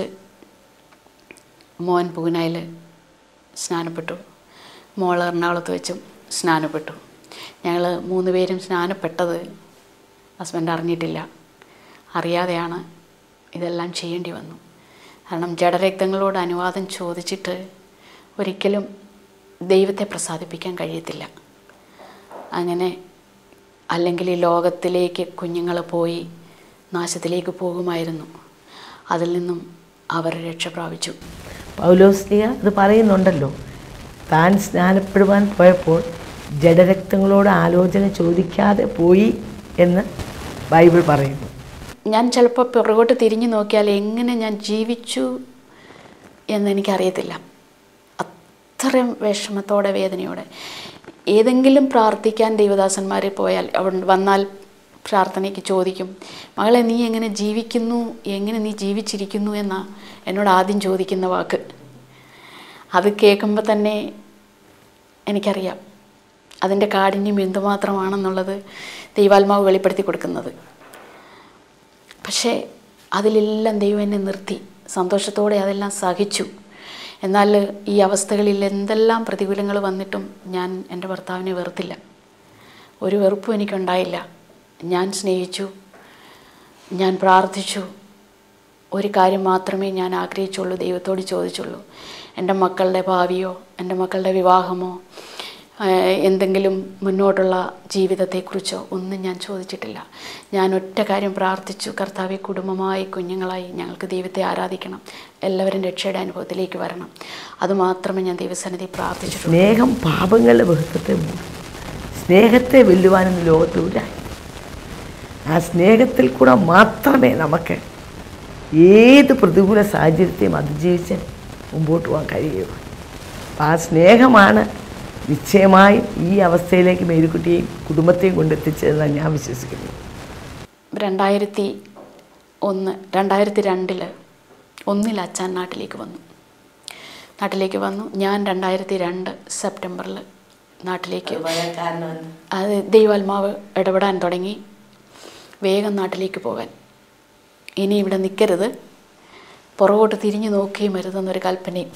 മോൻ പൂനായിൽ സ്നാനപ്പെട്ടു മോൾ എറണാകുളത്ത് വെച്ചും സ്നാനപ്പെട്ടു ഞങ്ങൾ മൂന്ന് പേരും സ്നാനപ്പെട്ടത് ഹസ്ബൻഡ് അറിഞ്ഞിട്ടില്ല അറിയാതെയാണ് ഇതെല്ലാം ചെയ്യേണ്ടി വന്നു കാരണം ജഡരക്തങ്ങളോട് അനുവാദം ചോദിച്ചിട്ട് ഒരിക്കലും ദൈവത്തെ പ്രസാദിപ്പിക്കാൻ കഴിയത്തില്ല അങ്ങനെ അല്ലെങ്കിൽ ഈ ലോകത്തിലേക്ക് കുഞ്ഞുങ്ങൾ പോയി നാശത്തിലേക്ക് പോകുമായിരുന്നു അതിൽ നിന്നും അവർ രക്ഷ പ്രാപിച്ചു പൗലോസ്ലിയ അത് പറയുന്നുണ്ടല്ലോ താൻ സ്നാനപ്പെടുവാൻ പോയപ്പോൾ ജഡരക്തങ്ങളോട് ആലോചന ചോദിക്കാതെ പോയി എന്ന് ബൈബിൾ പറയുന്നു ഞാൻ ചിലപ്പോൾ പുറകോട്ട് തിരിഞ്ഞു നോക്കിയാൽ എങ്ങനെ ഞാൻ ജീവിച്ചു എന്നെനിക്കറിയത്തില്ല അത്രയും വിഷമത്തോടെ വേദനയോടെ ഏതെങ്കിലും പ്രാർത്ഥിക്കാൻ ദൈവദാസന്മാർ പോയാൽ അവിടെ വന്നാൽ പ്രാർത്ഥനയ്ക്ക് ചോദിക്കും മകളെ നീ എങ്ങനെ ജീവിക്കുന്നു എങ്ങനെ നീ ജീവിച്ചിരിക്കുന്നു എന്നാ എന്നോട് ആദ്യം ചോദിക്കുന്ന വാക്ക് അത് കേൾക്കുമ്പോൾ തന്നെ എനിക്കറിയാം അതിൻ്റെ കാഠിന്യം എന്തുമാത്രമാണെന്നുള്ളത് ദൈവാത്മാവ് വെളിപ്പെടുത്തി കൊടുക്കുന്നത് പക്ഷേ അതിലെല്ലാം ദൈവം എന്നെ നിർത്തി സന്തോഷത്തോടെ അതെല്ലാം സഹിച്ചു എന്നാൽ ഈ അവസ്ഥകളിൽ എന്തെല്ലാം പ്രതികൂലങ്ങൾ വന്നിട്ടും ഞാൻ എൻ്റെ ഭർത്താവിനെ വെറുത്തില്ല ഒരു വെറുപ്പും എനിക്കുണ്ടായില്ല ഞാൻ സ്നേഹിച്ചു ഞാൻ പ്രാർത്ഥിച്ചു ഒരു കാര്യം മാത്രമേ ഞാൻ ആഗ്രഹിച്ചുള്ളൂ ദൈവത്തോട് ചോദിച്ചുള്ളൂ എൻ്റെ മക്കളുടെ ഭാവിയോ എൻ്റെ മക്കളുടെ വിവാഹമോ ഏഹ് എന്തെങ്കിലും മുന്നോട്ടുള്ള ജീവിതത്തെക്കുറിച്ചോ ഒന്നും ഞാൻ ചോദിച്ചിട്ടില്ല ഞാൻ ഒറ്റ കാര്യം പ്രാർത്ഥിച്ചു കർത്താവെ കുടുംബമായി കുഞ്ഞുങ്ങളായി ഞങ്ങൾക്ക് ദൈവത്തെ ആരാധിക്കണം എല്ലാവരും രക്ഷയുടെ അനുഭവത്തിലേക്ക് വരണം അതുമാത്രമേ ഞാൻ ദൈവസന്നിധി പ്രാർത്ഥിച്ചിട്ടുള്ളൂ സ്നേഹം പാപങ്ങളുടെ ബഹുത്വത്തെ മൂടും സ്നേഹത്തെ വെല്ലുവാനെന്ന് ലോകത്തൂര ആ സ്നേഹത്തിൽ കൂടെ മാത്രമേ നമുക്ക് ഏത് പ്രതികൂല സാഹചര്യത്തെയും അതിജീവിച്ച് മുമ്പോട്ട് പോകാൻ കഴിയുള്ളൂ അപ്പം ആ സ്നേഹമാണ് നിശ്ചയമായും ഈ അവസ്ഥയിലേക്ക് മേരിക്കുട്ടിയെയും കുടുംബത്തെയും കൊണ്ടെത്തിച്ചതെന്നാണ് ഞാൻ വിശ്വസിക്കുന്നത് രണ്ടായിരത്തി ഒന്ന് രണ്ടായിരത്തി രണ്ടിൽ ഒന്നിൽ അച്ഛൻ നാട്ടിലേക്ക് വന്നു നാട്ടിലേക്ക് വന്നു ഞാൻ രണ്ടായിരത്തി രണ്ട് സെപ്റ്റംബറിൽ നാട്ടിലേക്ക് അത് ദൈവാത്മാവ് ഇടപെടാൻ തുടങ്ങി വേഗം നാട്ടിലേക്ക് പോകാൻ ഇനി ഇവിടെ നിൽക്കരുത് പുറകോട്ട് തിരിഞ്ഞു നോക്കുകയും വരുതെന്നൊരു കൽപ്പനയും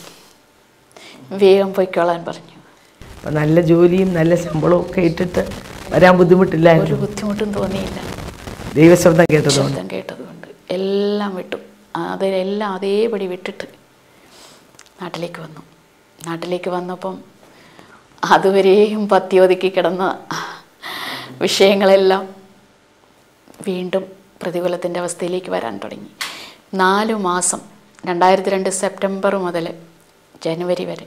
വേഗം പൊയ്ക്കോളാൻ പറഞ്ഞു അപ്പം നല്ല ജോലിയും നല്ല ശമ്പളവും ഒക്കെ ഇട്ടിട്ട് വരാൻ ഒരു ബുദ്ധിമുട്ടില്ലായിരുന്നു ബുദ്ധിമുട്ടും തോന്നിയില്ല ദൈവശബ്ദം കേട്ടതുകൊണ്ട് ശബ്ദം കേട്ടതുകൊണ്ട് എല്ലാം വിട്ടു അതെല്ലാം അതേപടി വിട്ടിട്ട് നാട്ടിലേക്ക് വന്നു നാട്ടിലേക്ക് വന്നപ്പം അതുവരെയും പത്തിയൊതുക്കി കിടന്ന വിഷയങ്ങളെല്ലാം വീണ്ടും പ്രതികൂലത്തിൻ്റെ അവസ്ഥയിലേക്ക് വരാൻ തുടങ്ങി നാലു മാസം രണ്ടായിരത്തി രണ്ട് സെപ്റ്റംബർ മുതൽ ജനുവരി വരെ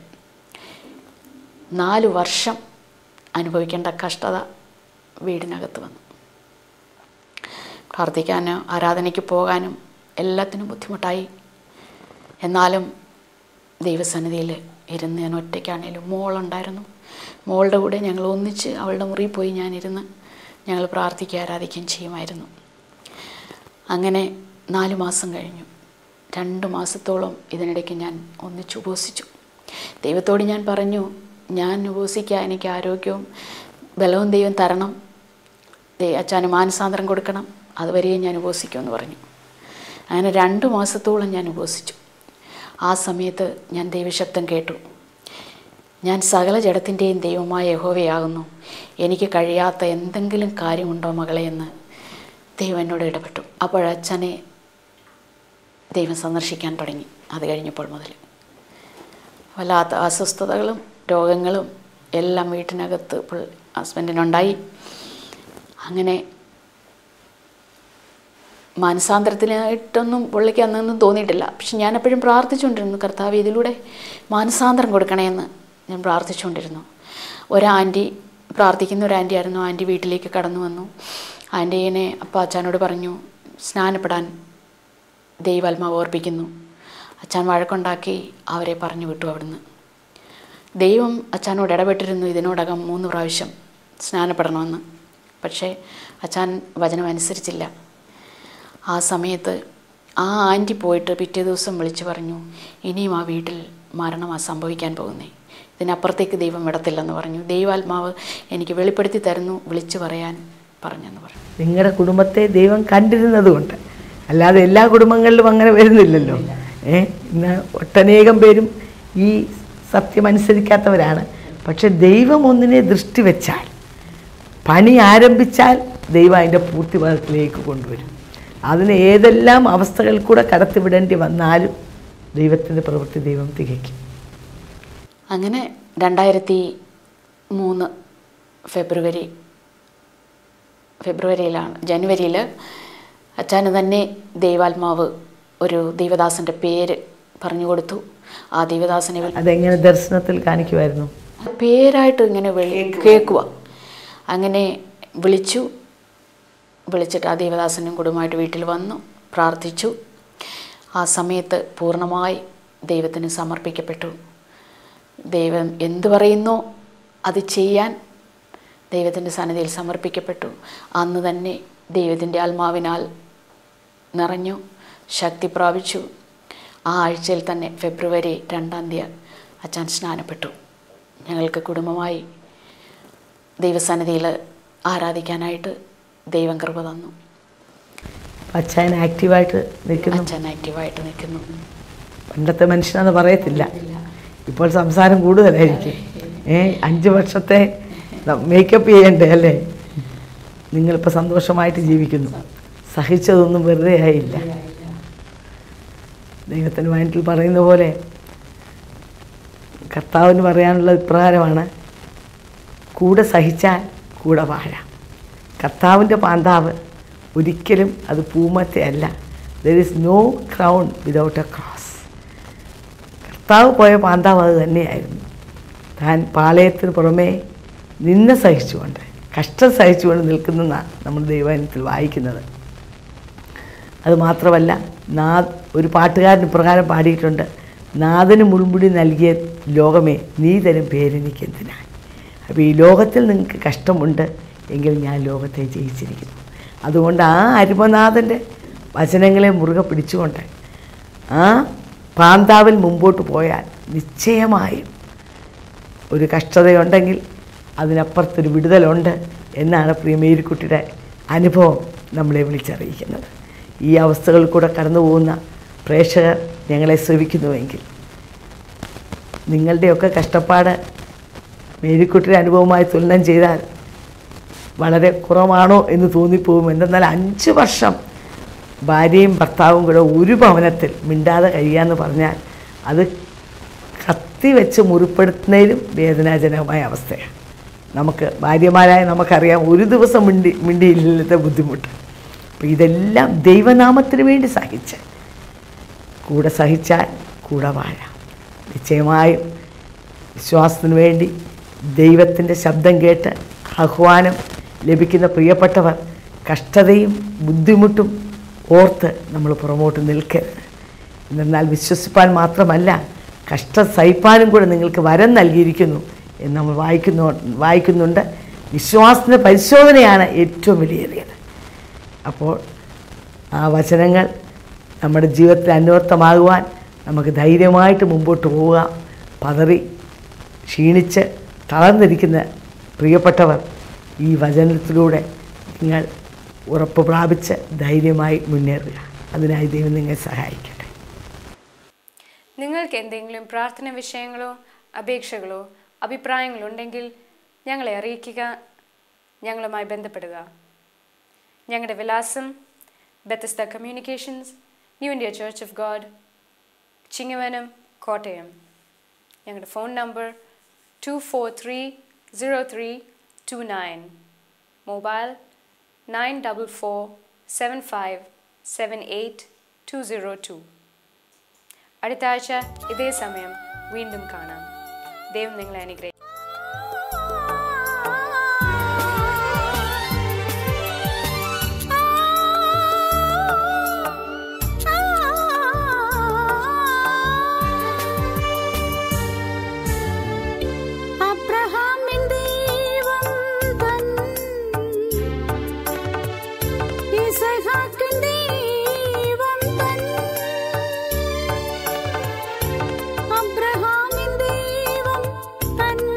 നാല് വർഷം അനുഭവിക്കേണ്ട കഷ്ടത വീടിനകത്ത് വന്നു പ്രാർത്ഥിക്കാനും ആരാധനയ്ക്ക് പോകാനും എല്ലാത്തിനും ബുദ്ധിമുട്ടായി എന്നാലും ദൈവസന്നിധിയിൽ ഇരുന്ന് ഞാൻ ഒറ്റയ്ക്കാണേലും മോളുണ്ടായിരുന്നു മോളുടെ കൂടെ ഞങ്ങൾ ഒന്നിച്ച് അവളുടെ മുറിയിൽ പോയി ഞാനിരുന്ന് ഞങ്ങൾ പ്രാർത്ഥിക്കുകയും ആരാധിക്കുകയും ചെയ്യുമായിരുന്നു അങ്ങനെ നാല് മാസം കഴിഞ്ഞു രണ്ട് മാസത്തോളം ഇതിനിടയ്ക്ക് ഞാൻ ഒന്നിച്ച് ഉപവസിച്ചു ദൈവത്തോട് ഞാൻ പറഞ്ഞു ഞാൻ ഉപവസിക്കാൻ എനിക്ക് ആരോഗ്യവും ബലവും ദൈവം തരണം ദേ- അച്ഛന് മാനസാന്തരം കൊടുക്കണം അതുവരെയും ഞാൻ ഉപവസിക്കുമെന്ന് പറഞ്ഞു അങ്ങനെ രണ്ട് മാസത്തോളം ഞാൻ ഉപവസിച്ചു ആ സമയത്ത് ഞാൻ ദൈവശബ്ദം കേട്ടു ഞാൻ സകല ജഡത്തിൻ്റെയും ദൈവമായ യഹോവയാകുന്നു എനിക്ക് കഴിയാത്ത എന്തെങ്കിലും കാര്യമുണ്ടോ മകളെ എന്ന് ദൈവം എന്നോട് ഇടപെട്ടു അപ്പോഴച്ഛനെ ദൈവം സന്ദർശിക്കാൻ തുടങ്ങി അത് കഴിഞ്ഞപ്പോൾ മുതൽ വല്ലാത്ത അസ്വസ്ഥതകളും രോഗങ്ങളും എല്ലാം വീട്ടിനകത്ത് പുൾ- ഹസ്ബൻഡിനുണ്ടായി അങ്ങനെ മാനസാന്തരത്തിനായിട്ടൊന്നും പുള്ളിക്ക് അന്നൊന്നും തോന്നിയിട്ടില്ല പക്ഷെ ഞാൻ എപ്പോഴും പ്രാർത്ഥിച്ചുകൊണ്ടിരുന്നു കർത്താവ് ഇതിലൂടെ മാനസാന്തരം കൊടുക്കണമെന്ന് ഞാൻ പ്രാർത്ഥിച്ചുകൊണ്ടിരുന്നു ഒരാൻറ്റി പ്രാർത്ഥിക്കുന്ന ഒരു ആൻറ്റി ആയിരുന്നു ആൻറ്റി വീട്ടിലേക്ക് കടന്നു വന്നു ആൻറ്റീനെ അപ്പം അച്ഛനോട് പറഞ്ഞു സ്നാനപ്പെടാൻ ദൈവാത്മാവ് ഓർപ്പിക്കുന്നു അച്ഛൻ വഴക്കുണ്ടാക്കി അവരെ പറഞ്ഞു വിട്ടു അവിടുന്ന് ദൈവം അച്ഛനോട് ഇടപെട്ടിരുന്നു ഇതിനോടകം മൂന്ന് പ്രാവശ്യം സ്നാനപ്പെടണമെന്ന് പക്ഷേ അച്ഛൻ വചനം അനുസരിച്ചില്ല ആ സമയത്ത് ആ ആൻറ്റി പോയിട്ട് പിറ്റേ ദിവസം വിളിച്ചു പറഞ്ഞു ഇനിയും ആ വീട്ടിൽ മരണമാണ് സംഭവിക്കാൻ പോകുന്നേ ഇതിനപ്പുറത്തേക്ക് ദൈവം വിടത്തില്ലെന്ന് പറഞ്ഞു ദൈവാത്മാവ് എനിക്ക് വെളിപ്പെടുത്തി തരുന്നു വിളിച്ചു പറയാൻ പറഞ്ഞെന്ന് പറഞ്ഞു നിങ്ങളുടെ കുടുംബത്തെ ദൈവം കണ്ടിരുന്നതുകൊണ്ട് അല്ലാതെ എല്ലാ കുടുംബങ്ങളിലും അങ്ങനെ വരുന്നില്ലല്ലോ ഏ ഇന്ന് ഒട്ടനേകം പേരും ഈ സത്യം അനുസരിക്കാത്തവരാണ് പക്ഷെ ദൈവം ഒന്നിനെ ദൃഷ്ടി വെച്ചാൽ പണി ആരംഭിച്ചാൽ ദൈവം അതിൻ്റെ പൂർത്തിപദത്തിലേക്ക് കൊണ്ടുവരും അതിന് ഏതെല്ലാം അവസ്ഥകൾ കൂടെ കടത്തിവിടേണ്ടി വന്നാലും ദൈവത്തിൻ്റെ പ്രവൃത്തി ദൈവം തികയ്ക്കും അങ്ങനെ രണ്ടായിരത്തി മൂന്ന് ഫെബ്രുവരി ഫെബ്രുവരിയിലാണ് ജനുവരിയിൽ അച്ഛന് തന്നെ ദൈവാത്മാവ് ഒരു ദൈവദാസൻ്റെ പേര് പറഞ്ഞു കൊടുത്തു ആ ദൈവദാസനെ വിളി- അതെങ്ങനെ ദർശനത്തിൽ കാണിക്കുമായിരുന്നു പേരായിട്ട് ഇങ്ങനെ വിളി കേൾക്കുക അങ്ങനെ വിളിച്ചു വിളിച്ചിട്ട് ആ ദേവദാസനും കുടുംബമായിട്ട് വീട്ടിൽ വന്നു പ്രാർത്ഥിച്ചു ആ സമയത്ത് പൂർണ്ണമായി ദൈവത്തിന് സമർപ്പിക്കപ്പെട്ടു ദൈവം എന്തു പറയുന്നോ അത് ചെയ്യാൻ ദൈവത്തിൻ്റെ സന്നിധിയിൽ സമർപ്പിക്കപ്പെട്ടു അന്ന് തന്നെ ദൈവത്തിൻ്റെ ആത്മാവിനാൽ നിറഞ്ഞു ശക്തി പ്രാപിച്ചു ആ ആഴ്ചയിൽ തന്നെ ഫെബ്രുവരി രണ്ടാം തീയതി അച്ഛൻ സ്നാനപ്പെട്ടു ഞങ്ങൾക്ക് കുടുംബമായി ദൈവസന്നിധിയിൽ ആരാധിക്കാനായിട്ട് ദൈവം കൃപ തന്നു അച്ഛൻ ആക്റ്റീവായിട്ട് നിൽക്കുന്നു അച്ഛൻ ആക്റ്റീവായിട്ട് നിൽക്കുന്നു പണ്ടത്തെ മനുഷ്യനെന്ന് പറയത്തില്ല ഇപ്പോൾ സംസാരം കൂടുതലായിരിക്കും ഏ അഞ്ച് വർഷത്തെ മേക്കപ്പ് ചെയ്യണ്ടേ അല്ലേ നിങ്ങളിപ്പോൾ സന്തോഷമായിട്ട് ജീവിക്കുന്നു സഹിച്ചതൊന്നും വെറുതെ ആയില്ല ദൈവത്തിന് വയറ്റിൽ പറയുന്ന പോലെ കർത്താവിന് പറയാനുള്ള ഇപ്രകാരമാണ് കൂടെ സഹിച്ചാൽ കൂടെ വാഴാം കർത്താവിൻ്റെ പാന്താവ് ഒരിക്കലും അത് പൂമത്തെ അല്ല there is no crown without a cross കർത്താവ് പോയ പാന്താവ് അത് തന്നെയായിരുന്നു താൻ പാളയത്തിന് പുറമേ നിന്ന സഹിച്ചുകൊണ്ട് കഷ്ടം സഹിച്ചുകൊണ്ട് നിൽക്കുന്ന നമ്മൾ ദൈവത്തിൽ വായിക്കുന്നത് അത് മാത്രമല്ല നാ ഒരു പാട്ടുകാരൻ ഇപ്രകാരം പാടിയിട്ടുണ്ട് നാഥന് മുൾമുടി നൽകിയ ലോകമേ നീ തരും പേരെനിക്കെന്തിനാ അപ്പോൾ ഈ ലോകത്തിൽ നിങ്ങൾക്ക് കഷ്ടമുണ്ട് എങ്കിൽ ഞാൻ ലോകത്തെ ജയിച്ചിരിക്കുന്നു അതുകൊണ്ട് ആ അരുമനാഥൻ്റെ വചനങ്ങളെ മുറുകെ പിടിച്ചുകൊണ്ട് ആ പാന്താവിൽ മുമ്പോട്ട് പോയാൽ നിശ്ചയമായും ഒരു കഷ്ടതയുണ്ടെങ്കിൽ അതിനപ്പുറത്തൊരു വിടുതലുണ്ട് എന്നാണ് പ്രിയ മേരിക്കുട്ടിയുടെ അനുഭവം നമ്മളെ വിളിച്ചറിയിക്കുന്നത് ഈ അവസ്ഥകളിൽ കൂടെ കടന്നു പോകുന്ന പ്രേക്ഷകർ ഞങ്ങളെ ശ്രവിക്കുന്നുവെങ്കിൽ നിങ്ങളുടെയൊക്കെ കഷ്ടപ്പാട് മേരിക്കുട്ടിയുടെ അനുഭവമായി തുലനം ചെയ്താൽ വളരെ കുറവാണോ എന്ന് തോന്നിപ്പോകും എന്തെന്നാൽ അഞ്ച് വർഷം ഭാര്യയും ഭർത്താവും കൂടെ ഒരു ഭവനത്തിൽ മിണ്ടാതെ കഴിയാന്ന് പറഞ്ഞാൽ അത് കത്തി വെച്ച് മുറിപ്പെടുത്തുന്നതിലും വേദനാജനകമായ അവസ്ഥയാണ് നമുക്ക് ഭാര്യമാരായ നമുക്കറിയാം ഒരു ദിവസം മിണ്ടി മിണ്ടിയില്ലത്തെ ബുദ്ധിമുട്ട് അപ്പോൾ ഇതെല്ലാം ദൈവനാമത്തിന് വേണ്ടി സഹിച്ച് കൂടെ സഹിച്ചാൽ കൂടെ വാഴാം നിശ്ചയമായും വിശ്വാസത്തിന് വേണ്ടി ദൈവത്തിൻ്റെ ശബ്ദം കേട്ട് ആഹ്വാനം ലഭിക്കുന്ന പ്രിയപ്പെട്ടവർ കഷ്ടതയും ബുദ്ധിമുട്ടും ഓർത്ത് നമ്മൾ പുറമോട്ട് നിൽക്കരുത് എന്നാൽ വിശ്വസിപ്പാൻ മാത്രമല്ല കഷ്ടം സഹിപ്പാനും കൂടെ നിങ്ങൾക്ക് വരം നൽകിയിരിക്കുന്നു എന്ന് നമ്മൾ വായിക്കുന്നു വായിക്കുന്നുണ്ട് വിശ്വാസത്തിൻ്റെ പരിശോധനയാണ് ഏറ്റവും വലിയേറിയത് അപ്പോൾ ആ വചനങ്ങൾ നമ്മുടെ ജീവിതത്തിൽ അന്വർത്ഥമാകുവാൻ നമുക്ക് ധൈര്യമായിട്ട് മുമ്പോട്ട് പോവുക പതറി ക്ഷീണിച്ച് തളർന്നിരിക്കുന്ന പ്രിയപ്പെട്ടവർ ഈ വചനത്തിലൂടെ നിങ്ങൾ ഉറപ്പ് പ്രാപിച്ച് ധൈര്യമായി മുന്നേറുക അതിനായി ദൈവം നിങ്ങളെ സഹായിക്കട്ടെ നിങ്ങൾക്ക് എന്തെങ്കിലും പ്രാർത്ഥന വിഷയങ്ങളോ അപേക്ഷകളോ അഭിപ്രായങ്ങളോ ഉണ്ടെങ്കിൽ ഞങ്ങളെ അറിയിക്കുക ഞങ്ങളുമായി ബന്ധപ്പെടുക ഞങ്ങളുടെ വിലാസം Bethesda Communications New India Church of God Chingavanam Kottayam ഞങ്ങളുടെ phone number two four three zero three two nine mobile nine double four seven five seven eight two zero two അടുത്ത ആഴ്ച ഇതേ സമയം വീണ്ടും കാണാം ദൈവം നിങ്ങളെ അനുഗ്രഹിക്കും അബ്രഹാമിൻ ദൈവം തൻ ഇസഹാക്കിൻ ദൈവം തൻ അബ്രഹാമിൻ ദൈവം തൻ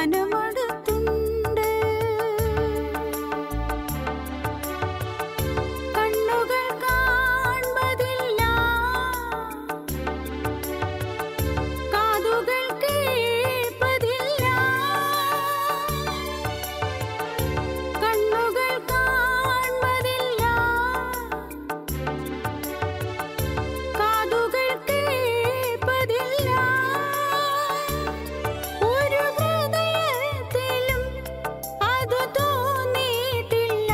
മനമടുത്തുണ്ട് കണ്ണുകൾ കാൺപതില്ല കാതുകൾ കേൾപ്പതില്ല കണ്ണുകൾ കാൺപതില്ല കാതുകൾ കേൾപ്പതില്ല ഒരു ഹൃദയത്തിലും അത് തോന്നിയിട്ടില്ല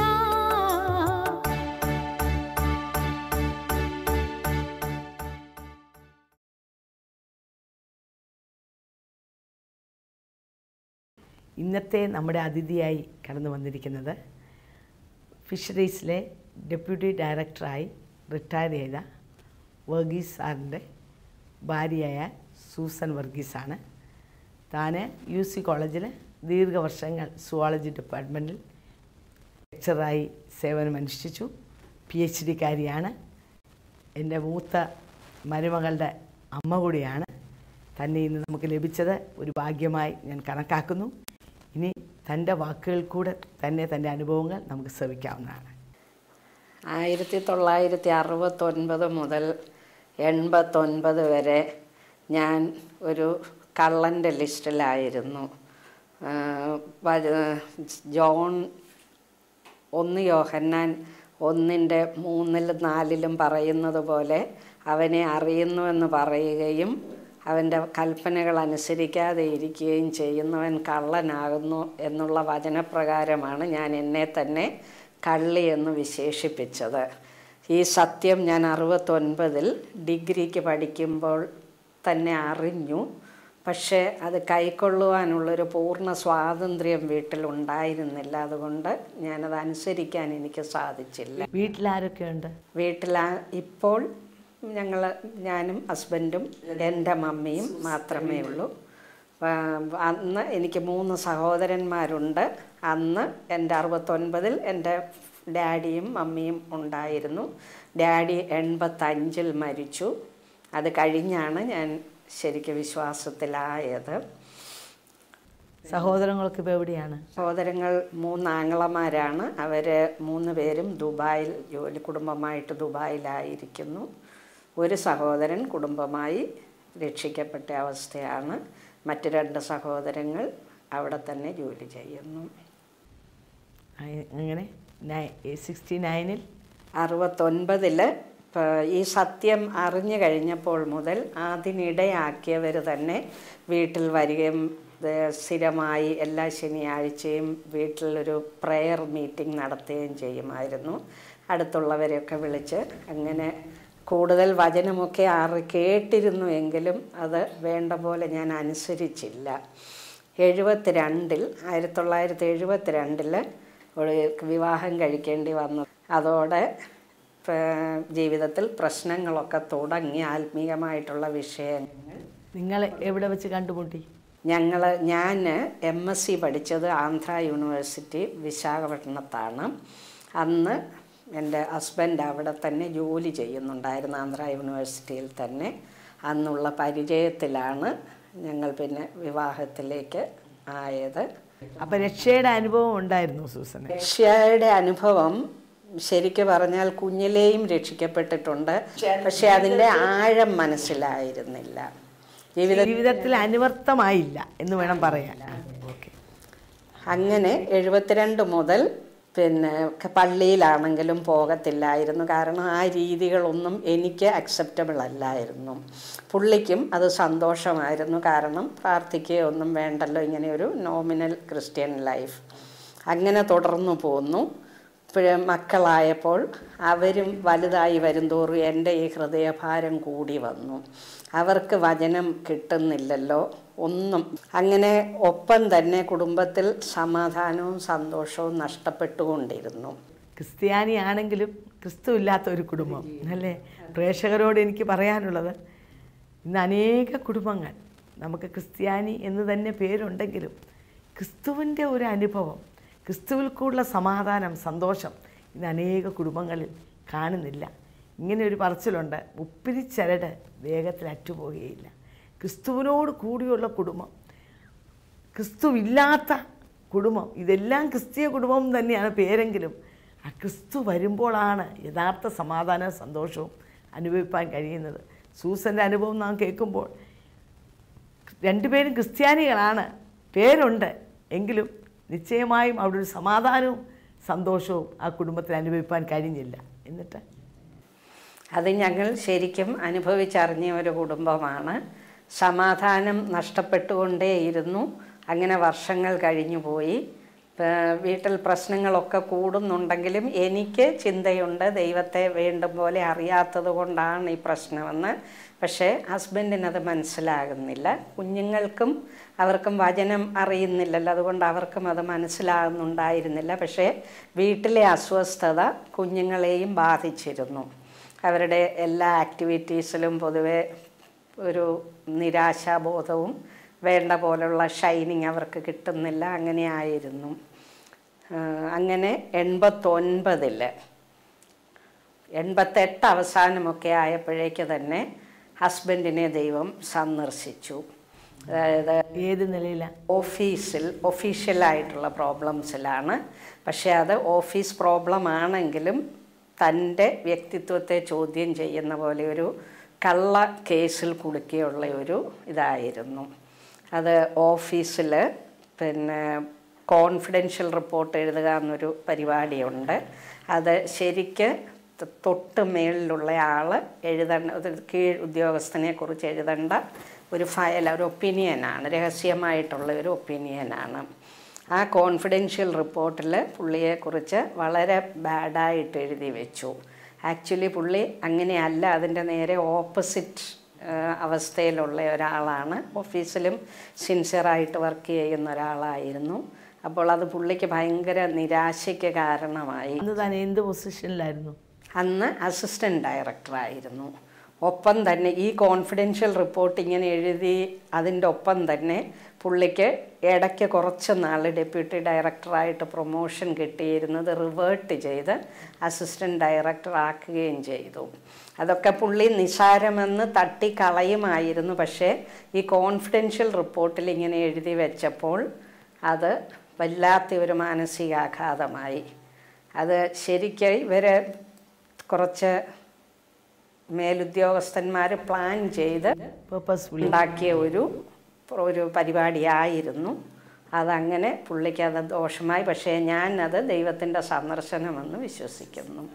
ഇന്നത്തെ നമ്മുടെ അതിഥിയായി കടന്നു വന്നിരിക്കുന്നത് ഫിഷറീസിലെ ഡെപ്യൂട്ടി ഡയറക്ടറായി റിട്ടയർ ചെയ്ത വർഗീസ് സാറിൻ്റെ ഭാര്യയായ സൂസൻ വർഗീസാണ് താൻ യു സി കോളേജിൽ ദീർഘവർഷങ്ങൾ സുവോളജി ഡിപ്പാർട്ട്മെൻറ്റിൽ ലെക്ചറായി സേവനമനുഷ്ഠിച്ചു പി എച്ച് ഡിക്കാരിയാണ് എൻ്റെ മൂത്ത മരുമകളുടെ അമ്മ കൂടിയാണ് തന്നെ ഇന്ന് നമുക്ക് ലഭിച്ചത് ഒരു ഭാഗ്യമായി ഞാൻ കണക്കാക്കുന്നു ഇനി തൻ്റെ വാക്കുകൾ കൂടെ തന്നെ തൻ്റെ അനുഭവങ്ങൾ നമുക്ക് ശ്രവിക്കാവുന്നതാണ് ആയിരത്തി തൊള്ളായിരത്തി അറുപത്തൊൻപത് മുതൽ എൺപത്തൊൻപത് വരെ ഞാൻ ഒരു കള്ളൻ്റെ ലിസ്റ്റിലായിരുന്നു ആ, വ- ജോൺ ഒന്ന് യോഹന്നാൻ ഒന്നിൻ്റെ മൂന്നിലും നാലിലും പറയുന്നത് പോലെ അവനെ അറിയുന്നുവെന്ന് പറയുകയും അവൻ്റെ കൽപ്പനകൾ അനുസരിക്കാതെ ഇരിക്കുകയും ചെയ്യുന്നവൻ കള്ളനാകുന്നു എന്നുള്ള വചനപ്രകാരമാണ് ഞാൻ എന്നെ തന്നെ കള്ളി എന്ന് വിശേഷിപ്പിച്ചത് ഈ സത്യം ഞാൻ അറുപത്തൊൻപതിൽ ഡിഗ്രിക്ക് പഠിക്കുമ്പോൾ തന്നെ അറിഞ്ഞു പക്ഷേ അത് കൈക്കൊള്ളുവാനുള്ളൊരു പൂർണ്ണ സ്വാതന്ത്ര്യം വീട്ടിലുണ്ടായിരുന്നില്ല അതുകൊണ്ട് ഞാനത് അനുസരിക്കാൻ എനിക്ക് സാധിച്ചില്ല വീട്ടിലാരൊക്കെയുണ്ട് വീട്ടിൽ ഇപ്പോൾ ഞങ്ങൾ ഞാനും ഹസ്ബൻഡും എൻ്റെ മമ്മിയും മാത്രമേ ഉള്ളൂ ആ, അന്ന് എനിക്ക് മൂന്ന് സഹോദരന്മാരുണ്ട് അന്ന് എൻ്റെ അറുപത്തൊൻപതിൽ എൻ്റെ ഡാഡിയും മമ്മിയും ഉണ്ടായിരുന്നു ഡാഡി എൺപത്തഞ്ചിൽ മരിച്ചു അത് കഴിഞ്ഞാണ് ഞാൻ ശരിക്കും വിശ്വാസത്തിലായത് സഹോദരങ്ങൾക്ക് ഇപ്പോൾ എവിടെയാണ് സഹോദരങ്ങൾ മൂന്ന് ആങ്ങളമാരാണ് അവർ മൂന്ന് പേരും ദുബായിൽ ജോലി കുടുംബമായിട്ട് ദുബായിലായിരിക്കുന്നു ഒരു സഹോദരൻ കുടുംബമായി രക്ഷിക്കപ്പെട്ട അവസ്ഥയാണ് മറ്റ് രണ്ട് സഹോദരങ്ങൾ അവിടെ തന്നെ ജോലി ചെയ്യുന്നു അ- അങ്ങനെ സിക്സ്റ്റി നയനിൽ അറുപത്തൊൻപതിൽ ഈ സത്യം അറിഞ്ഞു കഴിഞ്ഞപ്പോൾ മുതൽ അതിനിടയാക്കിയവർ തന്നെ വീട്ടിൽ വരികയും ഏ, സ്ഥിരമായി എല്ലാ ശനിയാഴ്ചയും വീട്ടിലൊരു പ്രെയർ മീറ്റിംഗ് നടത്തുകയും ചെയ്യുമായിരുന്നു അടുത്തുള്ളവരെയൊക്കെ വിളിച്ച് അങ്ങനെ കൂടുതൽ വചനമൊക്കെ ആറ് കേട്ടിരുന്നു എങ്കിലും അത് വേണ്ട പോലെ ഞാൻ അനുസരിച്ചില്ല എഴുപത്തിരണ്ടിൽ ആയിരത്തി തൊള്ളായിരത്തി എഴുപത്തിരണ്ടിൽ ഒരു വിവാഹം കഴിക്കേണ്ടി വന്നു അതോടെ പ- ജീവിതത്തിൽ പ്രശ്നങ്ങളൊക്കെ തുടങ്ങി ആത്മീയമായിട്ടുള്ള വിഷയങ്ങൾ നിങ്ങൾ എവിടെ വെച്ച് കണ്ടുമുട്ടി ഞങ്ങൾ ഞാൻ എം എസ് സി പഠിച്ചത് ആന്ധ്ര യൂണിവേഴ്സിറ്റി വിശാഖപട്ടണത്താണ് അന്ന് എൻ്റെ ഹസ്ബൻഡ് അവിടെ തന്നെ ജോലി ചെയ്യുന്നുണ്ടായിരുന്നു ആന്ധ്ര യൂണിവേഴ്സിറ്റിയിൽ തന്നെ അന്നുള്ള പരിചയത്തിലാണ് ഞങ്ങൾ പിന്നെ വിവാഹത്തിലേക്ക് ആയത് അപ്പം രക്ഷയുടെ അനുഭവം ഉണ്ടായിരുന്നു സൂസന് രക്ഷയുടെ അനുഭവം ശരിക്ക് പറഞ്ഞാൽ കുഞ്ഞിലെയും രക്ഷിക്കപ്പെട്ടിട്ടുണ്ട് പക്ഷെ അതിൻ്റെ ആഴം മനസ്സിലായിരുന്നില്ല ജീവിത ജീവിതത്തിൽ അനുവർത്തമായില്ല എന്ന് വേണം പറയാൻ ഓക്കെ അങ്ങനെ എഴുപത്തിരണ്ട് മുതൽ പിന്നെ ക- പള്ളിയിലാണെങ്കിലും പോകത്തില്ലായിരുന്നു കാരണം ആ രീതികളൊന്നും എനിക്ക് അക്സെപ്റ്റബിൾ അല്ലായിരുന്നു പുള്ളിക്കും അത് സന്തോഷമായിരുന്നു കാരണം പ്രാർത്ഥിക്കുകയൊന്നും വേണ്ടല്ലോ ഇങ്ങനെ ഒരു നോമിനൽ ക്രിസ്ത്യൻ ലൈഫ് അങ്ങനെ തുടർന്നു പോന്നു ഇപ്പോഴ് മക്കളായപ്പോൾ അവരും വലുതായി വരുംതോറും എൻ്റെ ഈ ഹൃദയഭാരം കൂടി വന്നു അവർക്ക് വചനം കിട്ടുന്നില്ലല്ലോ ഒന്നും അങ്ങനെ ഒപ്പം തന്നെ കുടുംബത്തിൽ സമാധാനവും സന്തോഷവും നഷ്ടപ്പെട്ടുകൊണ്ടിരുന്നു ക്രിസ്ത്യാനിയാണെങ്കിലും ക്രിസ്തു ഇല്ലാത്ത ഒരു കുടുംബം അല്ലേ പ്രേക്ഷകരോട് എനിക്ക് പറയാനുള്ളത് ഇന്ന് അനേക കുടുംബങ്ങൾ നമുക്ക് ക്രിസ്ത്യാനി എന്ന് തന്നെ പേരുണ്ടെങ്കിലും ക്രിസ്തുവിൻ്റെ ഒരു അനുഭവം ക്രിസ്തുവിൽ കൂടുള്ള സമാധാനം സന്തോഷം ഇന്ന് അനേക കുടുംബങ്ങളിൽ കാണുന്നില്ല ഇങ്ങനെ ഒരു പറച്ചിലുണ്ട് ഉപ്പിരിച്ചരട് വേഗത്തിൽ അറ്റുപോകുകയില്ല ക്രിസ്തുവിനോട് കൂടിയുള്ള കുടുംബം ക്രിസ്തുവില്ലാത്ത കുടുംബം ഇതെല്ലാം ക്രിസ്തീയ കുടുംബം തന്നെയാണ് പേരെങ്കിലും ആ ക്രിസ്തു വരുമ്പോഴാണ് യഥാർത്ഥ സമാധാനവും സന്തോഷവും അനുഭവിപ്പാൻ കഴിയുന്നത് സൂസൻ്റെ അനുഭവം നാം കേൾക്കുമ്പോൾ രണ്ടുപേരും ക്രിസ്ത്യാനികളാണ് പേരുണ്ട് എങ്കിലും നിശ്ചയമായും അവിടെ ഒരു സമാധാനവും സന്തോഷവും ആ കുടുംബത്തിൽ അനുഭവിപ്പാൻ കഴിഞ്ഞില്ല എന്നിട്ട് അത് ഞങ്ങൾ ശരിക്കും അനുഭവിച്ചറിഞ്ഞ ഒരു കുടുംബമാണ് സമാധാനം നഷ്ടപ്പെട്ടുകൊണ്ടേയിരുന്നു അങ്ങനെ വർഷങ്ങൾ കഴിഞ്ഞു പോയി പ- വീട്ടിൽ പ്രശ്നങ്ങളൊക്കെ കൂടുന്നുണ്ടെങ്കിലും എനിക്ക് ചിന്തയുണ്ട് ദൈവത്തെ വേണ്ടും പോലെ അറിയാത്തത് കൊണ്ടാണ് ഈ പ്രശ്നമെന്ന് പക്ഷേ ഹസ്ബൻഡിനത് മനസ്സിലാകുന്നില്ല കുഞ്ഞുങ്ങൾക്കും അവർക്കും വചനം അറിയുന്നില്ലല്ലോ അതുകൊണ്ട് അവർക്കും അത് മനസ്സിലാകുന്നുണ്ടായിരുന്നില്ല പക്ഷേ വീട്ടിലെ അസ്വസ്ഥത കുഞ്ഞുങ്ങളെയും ബാധിച്ചിരുന്നു അവരുടെ എല്ലാ ആക്ടിവിറ്റീസിലും പൊതുവെ ഒരു നിരാശാബോധവും വേണ്ട പോലുള്ള ഷൈനിങ് അവർക്ക് കിട്ടുന്നില്ല അങ്ങനെ ആയിരുന്നു ആ, അങ്ങനെ എൺപത്തൊൻപതിൽ എൺപത്തെട്ട് അവസാനമൊക്കെ ആയപ്പോഴേക്ക് തന്നെ ഹസ്ബൻഡിനെ ദൈവം സന്ദർശിച്ചു അതായത് ഏത് നിലയിലാണ് ഓഫീസിൽ ഒഫീഷ്യലായിട്ടുള്ള പ്രോബ്ലംസിലാണ് പക്ഷേ അത് ഓഫീസ് പ്രോബ്ലം ആണെങ്കിലും തൻ്റെ വ്യക്തിത്വത്തെ ചോദ്യം ചെയ്യുന്ന പോലെ ഒരു കള്ള കേസിൽ കുടുക്കിയുള്ള ഒരു ഇതായിരുന്നു അത് ഓഫീസിൽ പിന്നെ കോൺഫിഡൻഷ്യൽ റിപ്പോർട്ട് എഴുതുക എന്നൊരു പരിപാടിയുണ്ട് അത് ശരിക്ക് ത- തൊട്ട് മേളിലുള്ള ആൾ എഴുതേണ്ട ഒരു കീഴ് ഉദ്യോഗസ്ഥനെ കുറിച്ച് എഴുതേണ്ട ഒരു ഫയൽ ഒരു ഒപ്പീനിയനാണ് രഹസ്യമായിട്ടുള്ള ഒരു ഒപ്പീനിയനാണ് ആ കോൺഫിഡൻഷ്യൽ റിപ്പോർട്ടിൽ പുള്ളിയെക്കുറിച്ച് വളരെ ബാഡായിട്ട് എഴുതി വെച്ചു ആക്ച്വലി പുള്ളി അങ്ങനെയല്ല അതിൻ്റെ നേരെ ഓപ്പോസിറ്റ് അവസ്ഥയിലുള്ള ഒരാളാണ് ഓഫീസിലും സിൻസിയറായിട്ട് വർക്ക് ചെയ്യുന്ന ഒരാളായിരുന്നു അപ്പോൾ അത് പുള്ളിക്ക് ഭയങ്കര നിരാശയ്ക്ക് കാരണമായി അന്ന് താൻ എന്ത് പൊസിഷനിലായിരുന്നു അന്ന് അസിസ്റ്റൻറ്റ് ഡയറക്ടറായിരുന്നു ഒപ്പം തന്നെ ഈ കോൺഫിഡൻഷ്യൽ റിപ്പോർട്ട് ഇങ്ങനെ എഴുതി അതിൻ്റെ ഒപ്പം തന്നെ പുള്ളിക്ക് ഇടയ്ക്ക് കുറച്ച് നാൾ ഡെപ്യൂട്ടി ഡയറക്ടറായിട്ട് പ്രൊമോഷൻ കിട്ടിയിരുന്നത് റിവേർട്ട് ചെയ്ത് അസിസ്റ്റൻറ്റ് ഡയറക്ടർ ആക്കുകയും ചെയ്തു അതൊക്കെ പുള്ളി നിസാരമെന്ന് തട്ടിക്കളയുമായിരുന്നു പക്ഷേ ഈ കോൺഫിഡൻഷ്യൽ റിപ്പോർട്ടിൽ ഇങ്ങനെ എഴുതി വെച്ചപ്പോൾ അത് വല്ലാത്ത ഒരു മാനസികാഘാതമായി അത് ശരിക്കും ഇവർ കുറച്ച് മേലുദ്യോഗസ്ഥന്മാർ പ്ലാൻ ചെയ്ത് പേർപ്പസ്ഫുള്ളി ഉണ്ടാക്കിയ ഒരു ഒരു പരിപാടിയായിരുന്നു അതങ്ങനെ പുള്ളിക്ക് അത് ദോഷമായി പക്ഷേ ഞാനത് ദൈവത്തിൻ്റെ സന്ദർശനമെന്ന് വിശ്വസിക്കുന്നു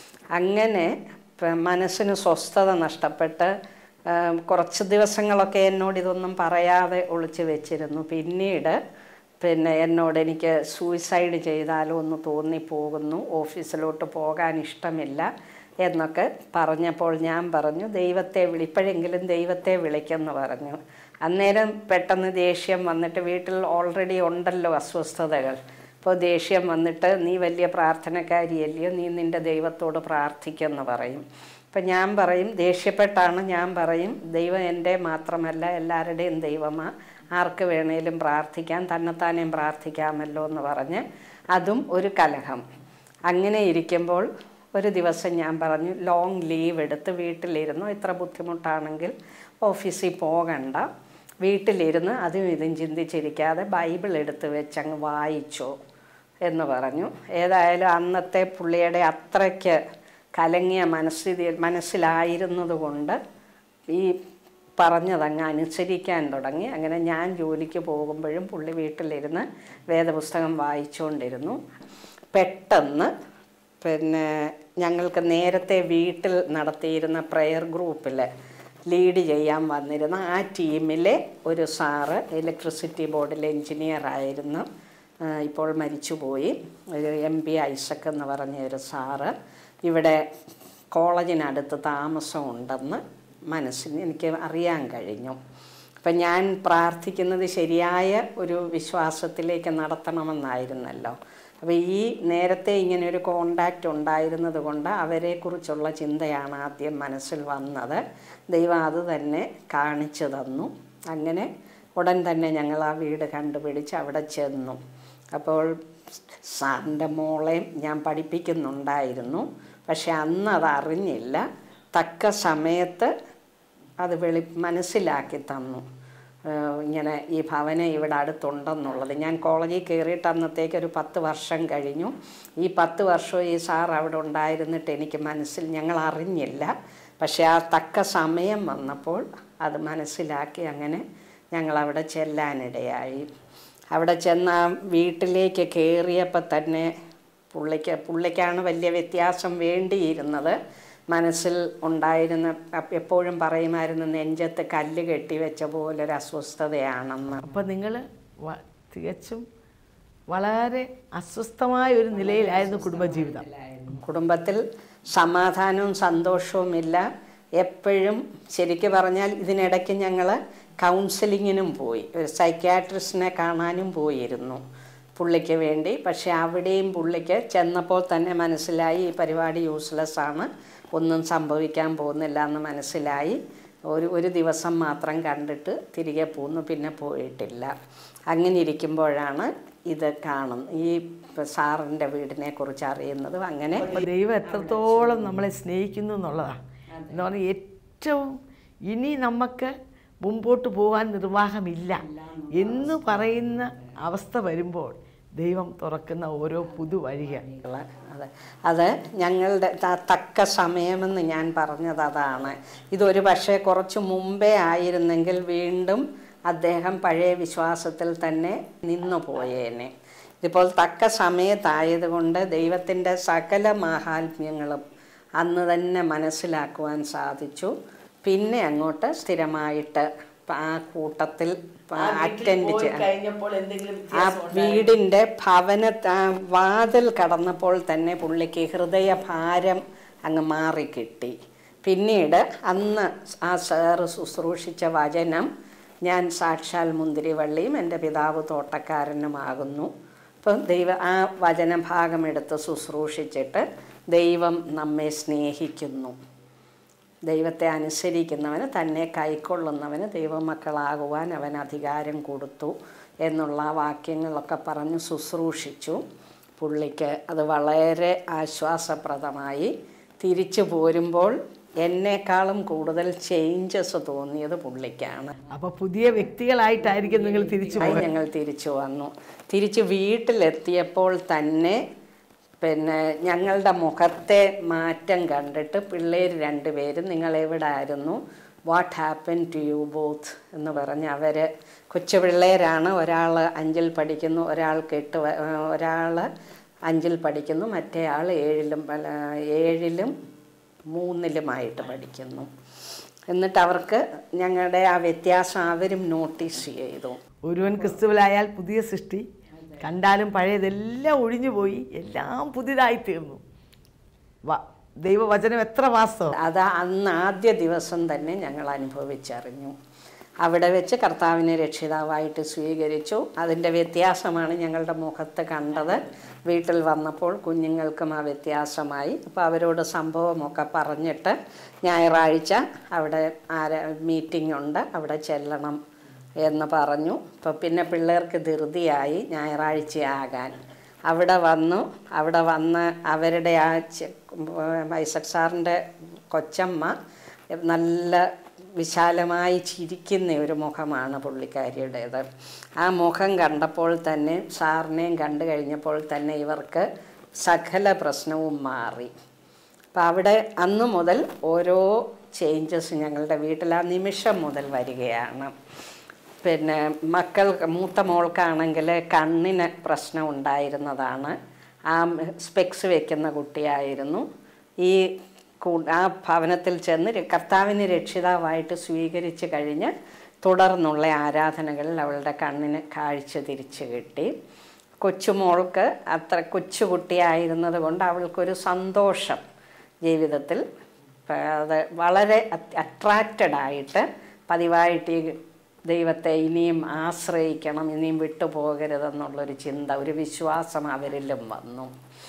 അങ്ങനെ പ- മനസ്സിന് സ്വസ്ഥത നഷ്ടപ്പെട്ട് ആ, കുറച്ച് ദിവസങ്ങളൊക്കെ എന്നോട് ഇതൊന്നും പറയാതെ ഒളിച്ചു വെച്ചിരുന്നു പിന്നീട് പിന്നെ എന്നോട് എനിക്ക് സൂയിസൈഡ് ചെയ്താലോ എന്ന് തോന്നിപ്പോകുന്നു ഓഫീസിലോട്ട് പോകാൻ ഇഷ്ടമില്ല എന്നൊക്കെ പറഞ്ഞപ്പോൾ ഞാൻ പറഞ്ഞു ദൈവത്തെ വിളിപ്പോഴെങ്കിലും ദൈവത്തെ വിളിക്കെന്ന് പറഞ്ഞു അന്നേരം പെട്ടെന്ന് ദേഷ്യം വന്നിട്ട് വീട്ടിൽ ഓൾറെഡി ഉണ്ടല്ലോ അസ്വസ്ഥതകൾ അപ്പോൾ ദേഷ്യം വന്നിട്ട് നീ വലിയ പ്രാർത്ഥനക്കാരിയല്ലയോ നീ നിൻ്റെ ദൈവത്തോട് പ്രാർത്ഥിക്കുമെന്ന് പറയും അപ്പം ഞാൻ പറയും ദേഷ്യപ്പെട്ടാണ് ഞാൻ പറയും ദൈവം എൻ്റെ മാത്രമല്ല എല്ലാവരുടെയും ദൈവമാ ആർക്ക് വേണേലും പ്രാർത്ഥിക്കാം തന്നെത്താനെയും പ്രാർത്ഥിക്കാമല്ലോ എന്ന് പറഞ്ഞ് അതും ഒരു കലഹം അങ്ങനെ ഇരിക്കുമ്പോൾ ഒരു ദിവസം ഞാൻ പറഞ്ഞു ലോങ് ലീവ് എടുത്ത് വീട്ടിലിരുന്നു ഇത്ര ബുദ്ധിമുട്ടാണെങ്കിൽ ഓഫീസിൽ പോകണ്ട വീട്ടിലിരുന്ന് അതും ഇതും ചിന്തിച്ചിരിക്കാതെ ബൈബിൾ എടുത്ത് വെച്ചങ്ങ് വായിച്ചോ എന്ന് പറഞ്ഞു ഏതായാലും അന്നത്തെ പുള്ളിയുടെ അത്രയ്ക്ക് കലങ്ങിയ മനസ്ഥിതി മനസ്സിലായിരുന്നത് കൊണ്ട് ഈ പറഞ്ഞതങ്ങ് അനുസരിക്കാൻ തുടങ്ങി അങ്ങനെ ഞാൻ ജോലിക്ക് പോകുമ്പോഴും പുള്ളി വീട്ടിലിരുന്ന് വേദപുസ്തകം വായിച്ചുകൊണ്ടിരുന്നു പെട്ടെന്ന് പിന്നെ ഞങ്ങൾക്ക് നേരത്തെ വീട്ടിൽ നടത്തിയിരുന്ന പ്രെയർ ഗ്രൂപ്പിൽ ലീഡ് ചെയ്യാൻ വന്നിരുന്ന ആ ടീമിലെ ഒരു സാറ് ഇലക്ട്രിസിറ്റി ബോർഡിലെ എഞ്ചിനീയർ ആയിരുന്നു ആ, ഇപ്പോൾ മരിച്ചുപോയി ഒരു എം പി ഐസക് എന്ന് പറഞ്ഞ ഒരു സാറ് ഇവിടെ കോളേജിനടുത്ത് താമസമുണ്ടെന്ന് മനസ്സിന് എനിക്ക് അറിയാൻ കഴിഞ്ഞു അപ്പം ഞാൻ പ്രാർത്ഥിക്കുന്നത് ശരിയായ ഒരു വിശ്വാസത്തിലേക്ക് നടത്തണമെന്നായിരുന്നല്ലോ അപ്പോൾ ഈ നേരത്തെ ഇങ്ങനെ ഒരു കോണ്ടാക്റ്റ് ഉണ്ടായിരുന്നത് കൊണ്ട് അവരെക്കുറിച്ചുള്ള ചിന്തയാണ് ആദ്യം മനസ്സിൽ വന്നത് ദൈവം അത് തന്നെ കാണിച്ചു തന്നു അങ്ങനെ ഉടൻ തന്നെ ഞങ്ങൾ ആ വീട് കണ്ടുപിടിച്ച് അവിടെ ചെന്നു അപ്പോൾ സാറിൻ്റെ മോളെയും ഞാൻ പഠിപ്പിക്കുന്നുണ്ടായിരുന്നു പക്ഷെ അന്ന് അത് അറിഞ്ഞില്ല തക്ക സമയത്ത് അത് വെളി മനസ്സിലാക്കി തന്നു ഏഹ്, ഇങ്ങനെ ഈ ഭവനം ഇവിടെ അടുത്തുണ്ടെന്നുള്ളത് ഞാൻ കോളേജിൽ കയറിയിട്ട് അന്നത്തേക്ക് ഒരു പത്ത് വർഷം കഴിഞ്ഞു ഈ പത്ത് വർഷവും ഈ സാർ അവിടെ ഉണ്ടായിരുന്നിട്ട് എനിക്ക് മനസ്സിൽ ഞങ്ങൾ അറിഞ്ഞില്ല പക്ഷേ ആ തക്ക സമയം വന്നപ്പോൾ അത് മനസ്സിലാക്കി അങ്ങനെ ഞങ്ങൾ അവിടെ ചെല്ലാനിടയായി അവിടെ ചെന്ന ആ വീട്ടിലേക്ക് കയറിയപ്പോൾ തന്നെ പുള്ളിക്ക് പുള്ളിക്കാണ് വലിയ വ്യത്യാസം വേണ്ടിയിരുന്നത് മനസ്സിൽ ഉണ്ടായിരുന്ന അപ്പ- എപ്പോഴും പറയുമായിരുന്നു നെഞ്ചത്ത് കല്ല് കെട്ടി വെച്ച പോലൊരു അസ്വസ്ഥതയാണെന്ന് അപ്പം നിങ്ങൾ തികച്ചും വളരെ അസ്വസ്ഥമായ ഒരു നിലയിലായിരുന്നു കുടുംബജീവിതം കുടുംബത്തിൽ സമാധാനവും സന്തോഷവും ഇല്ല എപ്പോഴും ശരിക്ക് പറഞ്ഞാൽ ഇതിനിടയ്ക്ക് ഞങ്ങൾ കൗൺസിലിങ്ങിനും പോയി ഒരു സൈക്യാട്രിസ്റ്റിനെ കാണാനും പോയിരുന്നു പുള്ളിക്ക് വേണ്ടി പക്ഷെ അവിടെയും പുള്ളിക്ക് ചെന്നപ്പോൾ തന്നെ മനസ്സിലായി ഈ പരിപാടി യൂസ്ലെസ് ആണ് ഒന്നും സംഭവിക്കാൻ പോകുന്നില്ല എന്ന് മനസ്സിലായി ഒരു ഒരു ദിവസം മാത്രം കണ്ടിട്ട് തിരികെ പോന്നു പിന്നെ പോയിട്ടില്ല അങ്ങനെ ഇരിക്കുമ്പോഴാണ് ഇത് കാണുന്നത് ഈ സാറിൻ്റെ വീടിനെ കുറിച്ച് അറിയുന്നതും അങ്ങനെ അപ്പോൾ ദൈവം എത്രത്തോളം നമ്മളെ സ്നേഹിക്കുന്നു എന്നുള്ളതാണ് എന്ന് പറഞ്ഞാൽ ഏറ്റവും ഇനി നമുക്ക് മുമ്പോട്ട് പോകാൻ നിർവാഹമില്ല എന്ന് പറയുന്ന അവസ്ഥ വരുമ്പോൾ ദൈവം തുറക്കുന്ന ഓരോ പുതുവഴികൾ ഉള്ള അത് അത് ഞങ്ങളുടെ ത- തക്ക സമയമെന്ന് ഞാൻ പറഞ്ഞത് അതാണ് ഇതൊരു പക്ഷേ കുറച്ച് മുമ്പേ ആയിരുന്നെങ്കിൽ വീണ്ടും അദ്ദേഹം പഴയ വിശ്വാസത്തിൽ തന്നെ നിന്നു പോയേനെ ഇതിപ്പോൾ തക്ക സമയത്തായതുകൊണ്ട് ദൈവത്തിൻ്റെ സകല മാഹാത്മ്യങ്ങളും അന്ന് തന്നെ മനസ്സിലാക്കുവാൻ സാധിച്ചു പിന്നെ അങ്ങോട്ട് സ്ഥിരമായിട്ട് ആ കൂട്ടത്തിൽ അറ്റൻഡ് ചെയ്യാൻ കഴിഞ്ഞപ്പോൾ എന്തെങ്കിലും ആ വീടിൻ്റെ ഭവന ആ വാതിൽ കടന്നപ്പോൾ തന്നെ പുള്ളിക്ക് ഹൃദയഭാരം അങ്ങ് മാറിക്കിട്ടി പിന്നീട് അന്ന് ആ സാറ് ശുശ്രൂഷിച്ച വചനം ഞാൻ സാക്ഷാൽ മുന്തിരിവള്ളിയും എൻ്റെ പിതാവ് തോട്ടക്കാരനുമാകുന്നു അപ്പം ദൈവ ആ വചനഭാഗം എടുത്ത് ശുശ്രൂഷിച്ചിട്ട് ദൈവം നമ്മെ സ്നേഹിക്കുന്നു ദൈവത്തെ അനുസരിക്കുന്നവന് തന്നെ കൈക്കൊള്ളുന്നവന് ദൈവമക്കളാകുവാൻ അവൻ അധികാരം കൊടുത്തു എന്നുള്ള വാക്യങ്ങളൊക്കെ പറഞ്ഞ് ശുശ്രൂഷിച്ചു പുള്ളിക്ക് അത് വളരെ ആശ്വാസപ്രദമായി തിരിച്ചു പോരുമ്പോൾ എന്നെക്കാളും കൂടുതൽ ചേഞ്ചസ് തോന്നിയത് പുള്ളിക്കാണ് അപ്പോൾ പുതിയ വ്യക്തികളായിട്ടായിരിക്കും നിങ്ങൾ തിരിച്ചു ആയി ഞങ്ങൾ തിരിച്ചു വന്നു തിരിച്ച് വീട്ടിലെത്തിയപ്പോൾ തന്നെ പിന്നെ ഞങ്ങളുടെ മുഖത്തെ മാറ്റം കണ്ടിട്ട് പിള്ളേർ രണ്ടുപേരും നിങ്ങൾ എവിടെ ആയിരുന്നു what happen to you both എന്ന് പറഞ്ഞ് അവർ കൊച്ചു പിള്ളേരാണ് ഒരാൾ അഞ്ചിൽ പഠിക്കുന്നു ഒരാൾക്ക് എട്ട് വ- ഒരാൾ അഞ്ചിൽ പഠിക്കുന്നു മറ്റേ ആൾ ഏഴിലും അല്ല, ഏഴിലും മൂന്നിലുമായിട്ട് പഠിക്കുന്നു എന്നിട്ട് അവർക്ക് ഞങ്ങളുടെ ആ വ്യത്യാസം അവരും നോട്ടീസ് ചെയ്തു ഒരുവൻ ക്രിസ്തുവിലായാൽ പുതിയ സൃഷ്ടി കണ്ടാലും പഴയതെല്ലാം ഒഴിഞ്ഞു പോയി എല്ലാം പുതിയതായി തീർന്നു വ- ദൈവവചനം എത്ര വാസ്തവം അത് അന്ന് ആദ്യ ദിവസം തന്നെ ഞങ്ങൾ അനുഭവിച്ചറിഞ്ഞു അവിടെ വെച്ച് കർത്താവിനെ രക്ഷിതാവായിട്ട് സ്വീകരിച്ചു അതിൻ്റെ വ്യത്യാസമാണ് ഞങ്ങളുടെ മുഖത്ത് കണ്ടത് വീട്ടിൽ വന്നപ്പോൾ കുഞ്ഞുങ്ങൾക്കും ആ വ്യത്യാസമായി അപ്പോൾ അവരോട് സംഭവമൊക്കെ പറഞ്ഞിട്ട് ഞായറാഴ്ച അവിടെ ആര മീറ്റിംഗ് ഉണ്ട് അവിടെ ചെല്ലണം എന്ന് പറഞ്ഞു അപ്പോൾ പിന്നെ പിള്ളേർക്ക് ധൃതിയായി ഞായറാഴ്ചയാകാൻ അവിടെ വന്നു അവിടെ വന്ന് അവരുടെ ആ ചെ- ഐസക് സാറിൻ്റെ കൊച്ചമ്മ നല്ല വിശാലമായി ചിരിക്കുന്ന ഒരു മുഖമാണ് പുള്ളിക്കാരിയുടേത് ആ മുഖം കണ്ടപ്പോൾ തന്നെ സാറിനെയും കണ്ടു കഴിഞ്ഞപ്പോൾ തന്നെ ഇവർക്ക് സകല പ്രശ്നവും മാറി അപ്പം അവിടെ അന്ന് മുതൽ ഓരോ ചേഞ്ചസ് ഞങ്ങളുടെ വീട്ടിൽ ആ നിമിഷം മുതൽ വരികയാണ് പിന്നെ മക്കൾ മൂത്ത മോൾക്കാണെങ്കിൽ കണ്ണിന് പ്രശ്നം ഉണ്ടായിരുന്നതാണ് ആ സ്പെക്സ് വെക്കുന്ന കുട്ടിയായിരുന്നു ഈ കൂ- ആ ഭവനത്തിൽ ചെന്ന് ര- കർത്താവിനെ രക്ഷിതാവായിട്ട് സ്വീകരിച്ച് കഴിഞ്ഞ് തുടർന്നുള്ള ആരാധനകളിൽ അവളുടെ കണ്ണിന് കാഴ്ച തിരിച്ചു കിട്ടി കൊച്ചുമോൾക്ക് അത്ര കൊച്ചുകുട്ടിയായിരുന്നത് കൊണ്ട് അവൾക്കൊരു സന്തോഷം ജീവിതത്തിൽ പ- അത് വളരെ അട്രാക്റ്റഡ് ആയിട്ട് പതിവായിട്ട് ഈ ദൈവത്തെ ഇനിയും ആശ്രയിക്കണം ഇനിയും വിട്ടുപോകരുതെന്നുള്ളൊരു ചിന്ത ഒരു വിശ്വാസം അവരിലും വന്നു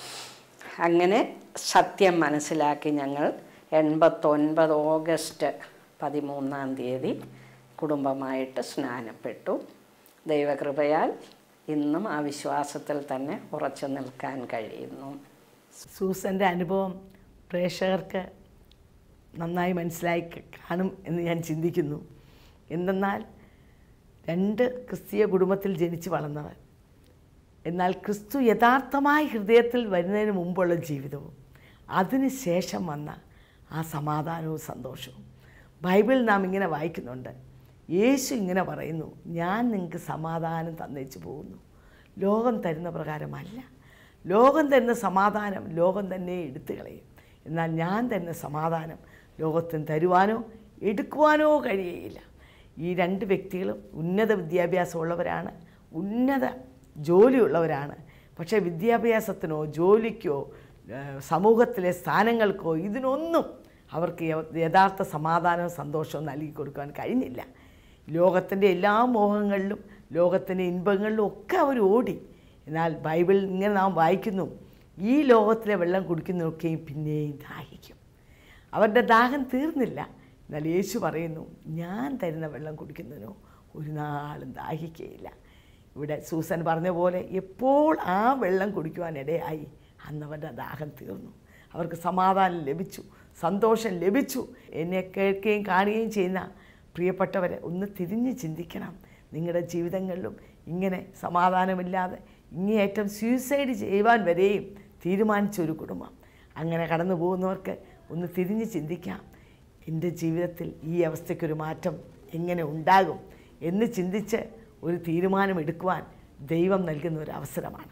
അങ്ങനെ സത്യം മനസ്സിലാക്കി ഞങ്ങൾ എൺപത്തൊൻപത് ഓഗസ്റ്റ് പതിമൂന്നാം തീയതി കുടുംബമായിട്ട് സ്നാനപ്പെട്ടു ദൈവകൃപയാൽ ഇന്നും ആ വിശ്വാസത്തിൽ തന്നെ ഉറച്ചു നിൽക്കാൻ കഴിയുന്നു സൂസൻ്റെ അനുഭവം പ്രേക്ഷകർക്ക് നന്നായി മനസ്സിലായി ക- കാണും എന്ന് ഞാൻ ചിന്തിക്കുന്നു എന്തെന്നാൽ രണ്ട് ക്രിസ്തീയ കുടുംബത്തിൽ ജനിച്ച് വളർന്നവർ എന്നാൽ ക്രിസ്തു യഥാർത്ഥമായി ഹൃദയത്തിൽ വരുന്നതിന് മുമ്പുള്ള ജീവിതവും അതിന് ശേഷം വന്ന ആ സമാധാനവും സന്തോഷവും ബൈബിളിൽ നാം ഇങ്ങനെ വായിക്കുന്നുണ്ട് യേശു ഇങ്ങനെ പറയുന്നു ഞാൻ നിങ്ങൾക്ക് സമാധാനം തന്നേച്ചു പോകുന്നു ലോകം തരുന്ന പ്രകാരമല്ല ലോകം തരുന്ന സമാധാനം ലോകം തന്നെ എടുത്തു കളയും എന്നാൽ ഞാൻ തരുന്ന സമാധാനം ലോകത്തിന് തരുവാനോ എടുക്കുവാനോ കഴിയുകയില്ല ഈ രണ്ട് വ്യക്തികളും ഉന്നത വിദ്യാഭ്യാസമുള്ളവരാണ് ഉന്നത ജോലിയുള്ളവരാണ് പക്ഷേ വിദ്യാഭ്യാസത്തിനോ ജോലിക്കോ ഏഹ്, സമൂഹത്തിലെ സ്ഥാനങ്ങൾക്കോ ഇതിനൊന്നും അവർക്ക് യ- യഥാർത്ഥ സമാധാനവും സന്തോഷവും നൽകി കൊടുക്കാൻ കഴിഞ്ഞില്ല ലോകത്തിൻ്റെ എല്ലാ മോഹങ്ങളിലും ലോകത്തിൻ്റെ ഇൻപങ്ങളിലും ഒക്കെ അവർ ഓടി എന്നാൽ ബൈബിളിൽ ഇങ്ങനെ നാം വായിക്കുന്നു ഈ ലോകത്തിലെ വെള്ളം കുടിക്കുന്നതൊക്കെയും പിന്നെയും ദാഹിക്കും അവരുടെ ദാഹം തീർന്നില്ല എന്നാൽ യേശു പറയുന്നു ഞാൻ തരുന്ന വെള്ളം കുടിക്കുന്നതിനോ ഒരു നാളും ദാഹിക്കുകയില്ല ഇവിടെ സൂസൻ പറഞ്ഞ പോലെ എപ്പോൾ ആ വെള്ളം കുടിക്കുവാനിടയായി അന്ന് അവരുടെ ദാഹം തീർന്നു അവർക്ക് സമാധാനം ലഭിച്ചു സന്തോഷം ലഭിച്ചു എന്നെ കേൾക്കുകയും കാണുകയും ചെയ്യുന്ന പ്രിയപ്പെട്ടവരെ ഒന്ന് തിരിഞ്ഞ് ചിന്തിക്കണം നിങ്ങളുടെ ജീവിതങ്ങളിലും ഇങ്ങനെ സമാധാനമില്ലാതെ ഇങ്ങേയറ്റം സൂയിസൈഡ് ചെയ്യുവാൻ വരെയും തീരുമാനിച്ച ഒരു കുടുംബം അങ്ങനെ കടന്നു പോകുന്നവർക്ക് ഒന്ന് തിരിഞ്ഞ് ചിന്തിക്കാം എൻ്റെ ജീവിതത്തിൽ ഈ അവസ്ഥയ്ക്കൊരു മാറ്റം എങ്ങനെ ഉണ്ടാകും എന്ന് ചിന്തിച്ച് ഒരു തീരുമാനമെടുക്കുവാൻ ദൈവം നൽകുന്ന ഒരു അവസരമാണ്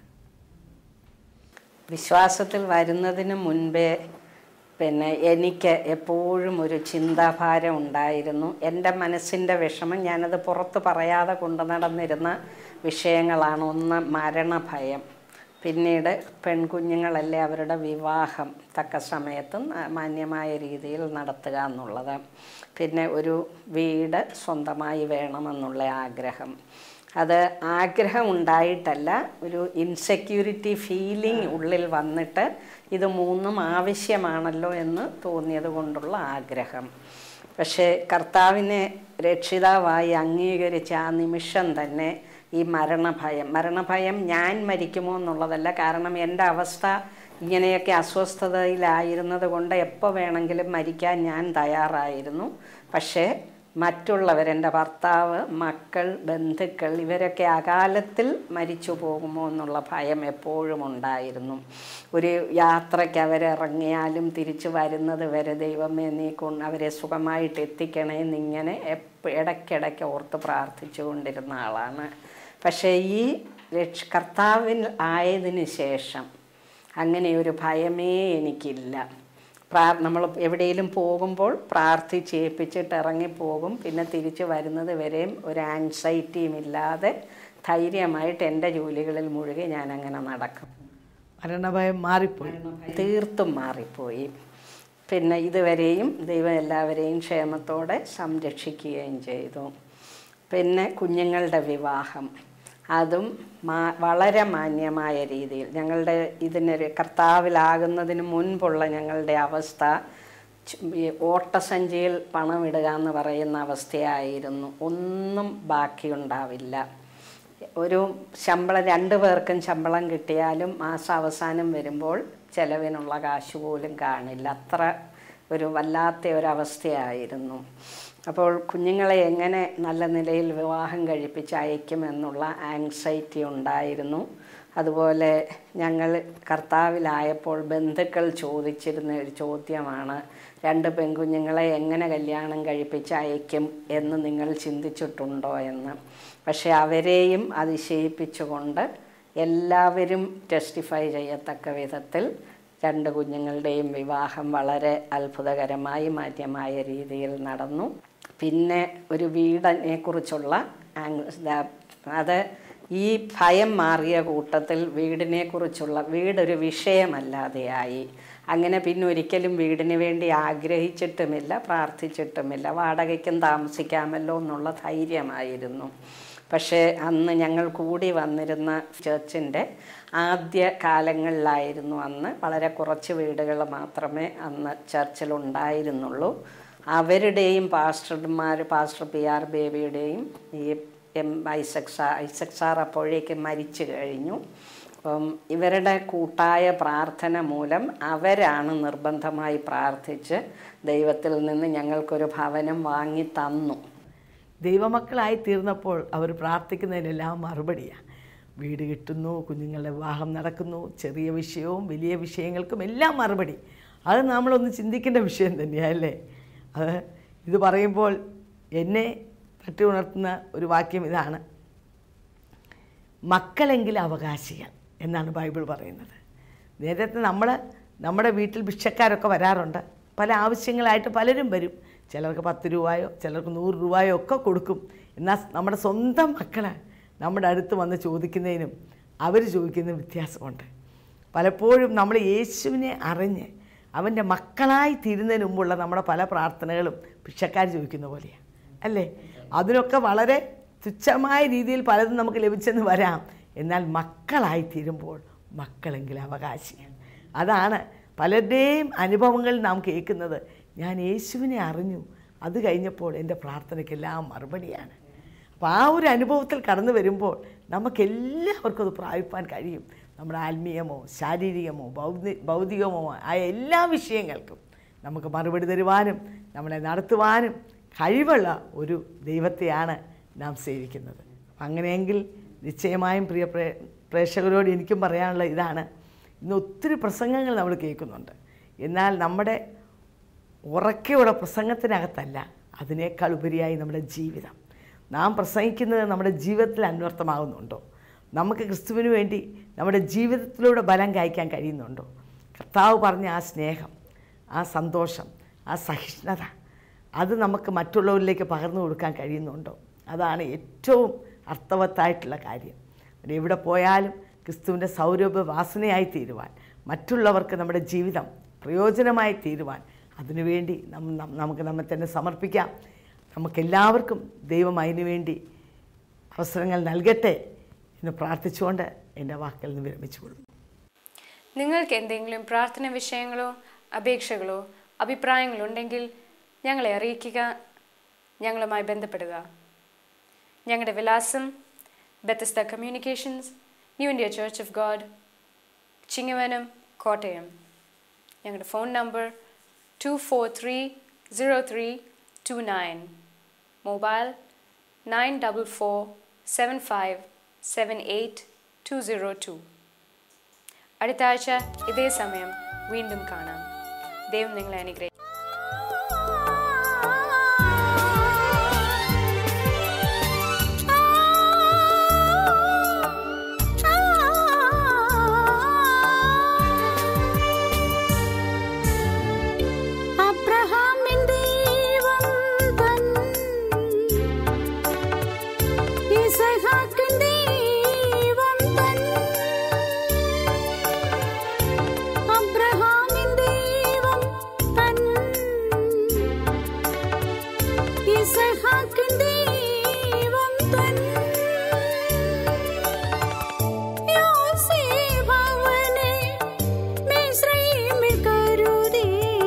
വിശ്വാസത്തിൽ വരുന്നതിന് മുൻപേ പിന്നെ എനിക്ക് എപ്പോഴും ഒരു ചിന്താഭാരം ഉണ്ടായിരുന്നു എൻ്റെ മനസ്സിൻ്റെ വിഷമം ഞാനത് പുറത്ത് പറയാതെ കൊണ്ടു നടന്നിരുന്ന വിഷയങ്ങളാണ് ഒന്ന് മരണഭയം പിന്നീട് പെൺകുഞ്ഞുങ്ങളല്ലേ അവരുടെ വിവാഹം തക്ക സമയത്ത് ന- മാന്യമായ രീതിയിൽ നടത്തുക എന്നുള്ളത് പിന്നെ ഒരു വീട് സ്വന്തമായി വേണമെന്നുള്ള ആഗ്രഹം അത് ആഗ്രഹം ഉണ്ടായിട്ടല്ല ഒരു ഇൻസെക്യൂരിറ്റി ഫീലിംഗ് ഉള്ളിൽ വന്നിട്ട് ഇത് മൂന്നും ആവശ്യമാണല്ലോ എന്ന് തോന്നിയത് കൊണ്ടുള്ള ആഗ്രഹം പക്ഷേ കർത്താവിനെ രക്ഷിതാവായി അംഗീകരിച്ച ആ നിമിഷം തന്നെ ഈ മരണഭയം മരണഭയം ഞാൻ മരിക്കുമോ എന്നുള്ളതല്ല കാരണം എൻ്റെ അവസ്ഥ ഇങ്ങനെയൊക്കെ അസ്വസ്ഥതയിലായിരുന്നത് കൊണ്ട് എപ്പോൾ വേണമെങ്കിലും മരിക്കാൻ ഞാൻ തയ്യാറായിരുന്നു പക്ഷേ മറ്റുള്ളവർ എൻ്റെ ഭർത്താവ് മക്കൾ ബന്ധുക്കൾ ഇവരൊക്കെ അകാലത്തിൽ മരിച്ചു പോകുമോ എന്നുള്ള ഭയം എപ്പോഴും ഉണ്ടായിരുന്നു ഒരു യാത്രയ്ക്ക് അവരിറങ്ങിയാലും തിരിച്ചു വരുന്നത് വരെ ദൈവമേ നീ കൊണ്ട് അവരെ സുഖമായിട്ട് എത്തിക്കണേ എന്നിങ്ങനെ എപ്പ ഇടയ്ക്കിടയ്ക്ക് ഓർത്ത് പ്രാർത്ഥിച്ചു കൊണ്ടിരുന്ന ആളാണ് പക്ഷേ ഈ രക്ഷ കർത്താവിൽ ആയതിനു ശേഷം അങ്ങനെ ഒരു ഭയമേ എനിക്കില്ല പ്രാ നമ്മൾ എവിടെയെങ്കിലും പോകുമ്പോൾ പ്രാർത്ഥിച്ചേൽപ്പിച്ചിട്ട് ഇറങ്ങിപ്പോകും പിന്നെ തിരിച്ച് വരുന്നത് വരെയും ഒരു ആൻസൈറ്റിയും ഇല്ലാതെ ധൈര്യമായിട്ട് എൻ്റെ ജോലികളിൽ മുഴുകി ഞാൻ അങ്ങനെ നടക്കും മരണഭയം മാറിപ്പോയി തീർത്തും മാറിപ്പോയി പിന്നെ ഇതുവരെയും ദൈവം എല്ലാവരെയും ക്ഷേമത്തോടെ സംരക്ഷിക്കുകയും ചെയ്തു പിന്നെ കുഞ്ഞുങ്ങളുടെ വിവാഹം അതും മാ വളരെ മാന്യമായ രീതിയിൽ ഞങ്ങളുടെ ഇതിനൊരു കർത്താവിലാകുന്നതിന് മുൻപുള്ള ഞങ്ങളുടെ അവസ്ഥ ചു- ഈ ഓട്ടസഞ്ചിയിൽ പണമിടുക എന്ന് പറയുന്ന അവസ്ഥയായിരുന്നു ഒന്നും ബാക്കിയുണ്ടാവില്ല ഒരു ശമ്പളം രണ്ടു പേർക്കും ശമ്പളം കിട്ടിയാലും മാസം അവസാനം വരുമ്പോൾ ചെലവിനുള്ള കാശ് പോലും കാണില്ല അത്ര ഒരു വല്ലാത്ത ഒരവസ്ഥയായിരുന്നു അപ്പോൾ കുഞ്ഞുങ്ങളെ എങ്ങനെ നല്ല നിലയിൽ വിവാഹം കഴിപ്പിച്ച് അയക്കുമെന്നുള്ള ആങ്സൈറ്റി ഉണ്ടായിരുന്നു അതുപോലെ ഞങ്ങൾ കർത്താവിലായപ്പോൾ ബന്ധുക്കൾ ചോദിച്ചിരുന്ന ഒരു ചോദ്യമാണ് രണ്ട് പെൺകുഞ്ഞുങ്ങളെ എങ്ങനെ കല്യാണം കഴിപ്പിച്ച് അയക്കും എന്ന് നിങ്ങൾ ചിന്തിച്ചിട്ടുണ്ടോ എന്ന് പക്ഷെ അവരെയും അതിശയിപ്പിച്ചുകൊണ്ട് എല്ലാവരും ടെസ്റ്റിഫൈ ചെയ്യത്തക്ക വിധത്തിൽ രണ്ട് കുഞ്ഞുങ്ങളുടെയും വിവാഹം വളരെ അത്ഭുതകരമായി മാന്യമായ രീതിയിൽ നടന്നു പിന്നെ ഒരു വീടിനെ കുറിച്ചുള്ള അത് ഈ ഭയം മാറിയ കൂട്ടത്തിൽ വീടിനെ കുറിച്ചുള്ള വീടൊരു വിഷയമല്ലാതെയായി അങ്ങനെ പിന്നെ ഒരിക്കലും വീടിന് വേണ്ടി ആഗ്രഹിച്ചിട്ടുമില്ല പ്രാർത്ഥിച്ചിട്ടുമില്ല വാടകയ്ക്കും താമസിക്കാമല്ലോ എന്നുള്ള ധൈര്യമായിരുന്നു പക്ഷേ അന്ന് ഞങ്ങൾ കൂടി വന്നിരുന്ന ചേർച്ചിൻ്റെ ആദ്യ കാലങ്ങളിലായിരുന്നു അന്ന് വളരെ കുറച്ച് വീടുകൾ മാത്രമേ അന്ന് ചർച്ചിലുണ്ടായിരുന്നുള്ളൂ അവരുടെയും പാസ്റ്റർമാർ പാസ്റ്റർ പി ആർ ബേബിയുടെയും E M Isaac sir Isaac sir അപ്പോഴേക്ക് മരിച്ചു കഴിഞ്ഞു അപ്പം ഇവരുടെ കൂട്ടായ പ്രാർത്ഥന മൂലം അവരാണ് നിർബന്ധമായി പ്രാർത്ഥിച്ച് ദൈവത്തിൽ നിന്ന് ഞങ്ങൾക്കൊരു ഭവനം വാങ്ങി തന്നു ദൈവമക്കളായി തീർന്നപ്പോൾ അവർ പ്രാർത്ഥിക്കുന്നതിനെല്ലാം മറുപടിയാണ് വീട് കിട്ടുന്നു കുഞ്ഞുങ്ങളുടെ വിവാഹം നടക്കുന്നു ചെറിയ വിഷയവും വലിയ വിഷയങ്ങൾക്കും എല്ലാം മറുപടി അത് നമ്മളൊന്ന് ചിന്തിക്കേണ്ട വിഷയം തന്നെയല്ലേ അത് ഇത് പറയുമ്പോൾ എന്നെ തട്ടി ഉണർത്തുന്ന ഒരു വാക്യം ഇതാണ് മക്കളെങ്കിൽ അവകാശികൾ എന്നാണ് ബൈബിൾ പറയുന്നത് നേരത്തെ നമ്മൾ നമ്മുടെ വീട്ടിൽ ഭിക്ഷക്കാരൊക്കെ വരാറുണ്ട് പല ആവശ്യങ്ങളായിട്ട് പലരും വരും ചിലർക്ക് പത്ത് രൂപയോ ചിലർക്ക് നൂറ് രൂപയോ ഒക്കെ കൊടുക്കും എന്നാൽ നമ്മുടെ സ്വന്തം മക്കളെ നമ്മുടെ അടുത്ത് വന്ന് ചോദിക്കുന്നതിനും അവർ ചോദിക്കുന്നതിനും വ്യത്യാസമുണ്ട് പലപ്പോഴും നമ്മൾ യേശുവിനെ അറിഞ്ഞ് അവൻ്റെ മക്കളായി തീരുന്നതിന് മുമ്പുള്ള നമ്മുടെ പല പ്രാർത്ഥനകളും ഭിക്ഷക്കാർ ചോദിക്കുന്ന പോലെയാണ് അല്ലേ അതിനൊക്കെ വളരെ തുച്ഛമായ രീതിയിൽ പലതും നമുക്ക് ലഭിച്ചെന്ന് വരാം എന്നാൽ മക്കളായി തീരുമ്പോൾ മക്കളെങ്കിൽ അവകാശിയാണ് അതാണ് പലരുടെയും അനുഭവങ്ങളിൽ നാം കേൾക്കുന്നത് ഞാൻ യേശുവിനെ അറിഞ്ഞു അത് കഴിഞ്ഞപ്പോൾ എൻ്റെ പ്രാർത്ഥനയ്ക്കെല്ലാം മറുപടിയാണ് അപ്പോൾ ആ ഒരു അനുഭവത്തിൽ കടന്നു വരുമ്പോൾ നമുക്കെല്ലാവർക്കും അത് പ്രാപിപ്പാൻ കഴിയും നമ്മുടെ ആത്മീയമോ ശാരീരികമോ ഭൗതി ഭൗതികമോ ആയ എല്ലാ വിഷയങ്ങൾക്കും നമുക്ക് മറുപടി തരുവാനും നമ്മളെ നടത്തുവാനും കഴിവുള്ള ഒരു ദൈവത്തെയാണ് നാം സേവിക്കുന്നത് അപ്പം അങ്ങനെയെങ്കിൽ നിശ്ചയമായും പ്രിയ പ്രേ പ്രേക്ഷകരോട് എനിക്കും പറയാനുള്ള ഇതാണ് ഇന്ന് ഒത്തിരി പ്രസംഗങ്ങൾ നമ്മൾ കേൾക്കുന്നുണ്ട് എന്നാൽ നമ്മുടെ ഉറക്കെയുള്ള പ്രസംഗത്തിനകത്തല്ല അതിനേക്കാൾ ഉപരിയായി നമ്മുടെ ജീവിതം നാം പ്രസംഗിക്കുന്നത് നമ്മുടെ ജീവിതത്തിൽ അന്വർത്ഥമാകുന്നുണ്ടോ നമുക്ക് ക്രിസ്തുവിന് വേണ്ടി നമ്മുടെ ജീവിതത്തിലൂടെ ബലം കായ്ക്കാൻ കഴിയുന്നുണ്ടോ കർത്താവ് പറഞ്ഞ ആ സ്നേഹം ആ സന്തോഷം ആ സഹിഷ്ണുത അത് നമുക്ക് മറ്റുള്ളവരിലേക്ക് പകർന്നു കൊടുക്കാൻ കഴിയുന്നുണ്ടോ അതാണ് ഏറ്റവും അർത്ഥവത്തായിട്ടുള്ള കാര്യം അത് എവിടെ പോയാലും ക്രിസ്തുവിൻ്റെ സൗരഭ വാസനയായി തീരുവാൻ മറ്റുള്ളവർക്ക് നമ്മുടെ ജീവിതം പ്രയോജനമായി തീരുവാൻ അതിനുവേണ്ടി നം- നം- നമുക്ക് നമ്മെ തന്നെ സമർപ്പിക്കാം നമുക്കെല്ലാവർക്കും ദൈവം അതിനു വേണ്ടി അവസരങ്ങൾ നൽകട്ടെ എന്ന് പ്രാർത്ഥിച്ചുകൊണ്ട് എൻ്റെ വാക്കിൽ നിന്ന് വിരമിച്ചു കൊള്ളുന്നു നിങ്ങൾക്ക് എന്തെങ്കിലും പ്രാർത്ഥന വിഷയങ്ങളോ അപേക്ഷകളോ അഭിപ്രായങ്ങളോ ഉണ്ടെങ്കിൽ ഞങ്ങളെ അറിയിക്കുക ഞങ്ങളുമായി ബന്ധപ്പെടുക ഞങ്ങളുടെ വിലാസം Bethesda Communications New India Church of God Chingavanam Kottayam ഞങ്ങളുടെ phone number two four three zero three two nine mobile nine double four seven five seven eight two zero two അടുത്ത ആഴ്ച ഇതേ സമയം വീണ്ടും കാണാം ദൈവം നിങ്ങളെ അനുഗ്രഹിക്കും അബ്രഹാമിൻ ദൈവം തൻ ഇസഹാക്കിൻ ദൈവം തൻ അബ്രഹാമിൻ ദൈവം തൻ ഇസഹാക്കിൻ ദൈവം തൻ യോസേഫ് അവനെ മിസ്രയീമിൽ കരുതി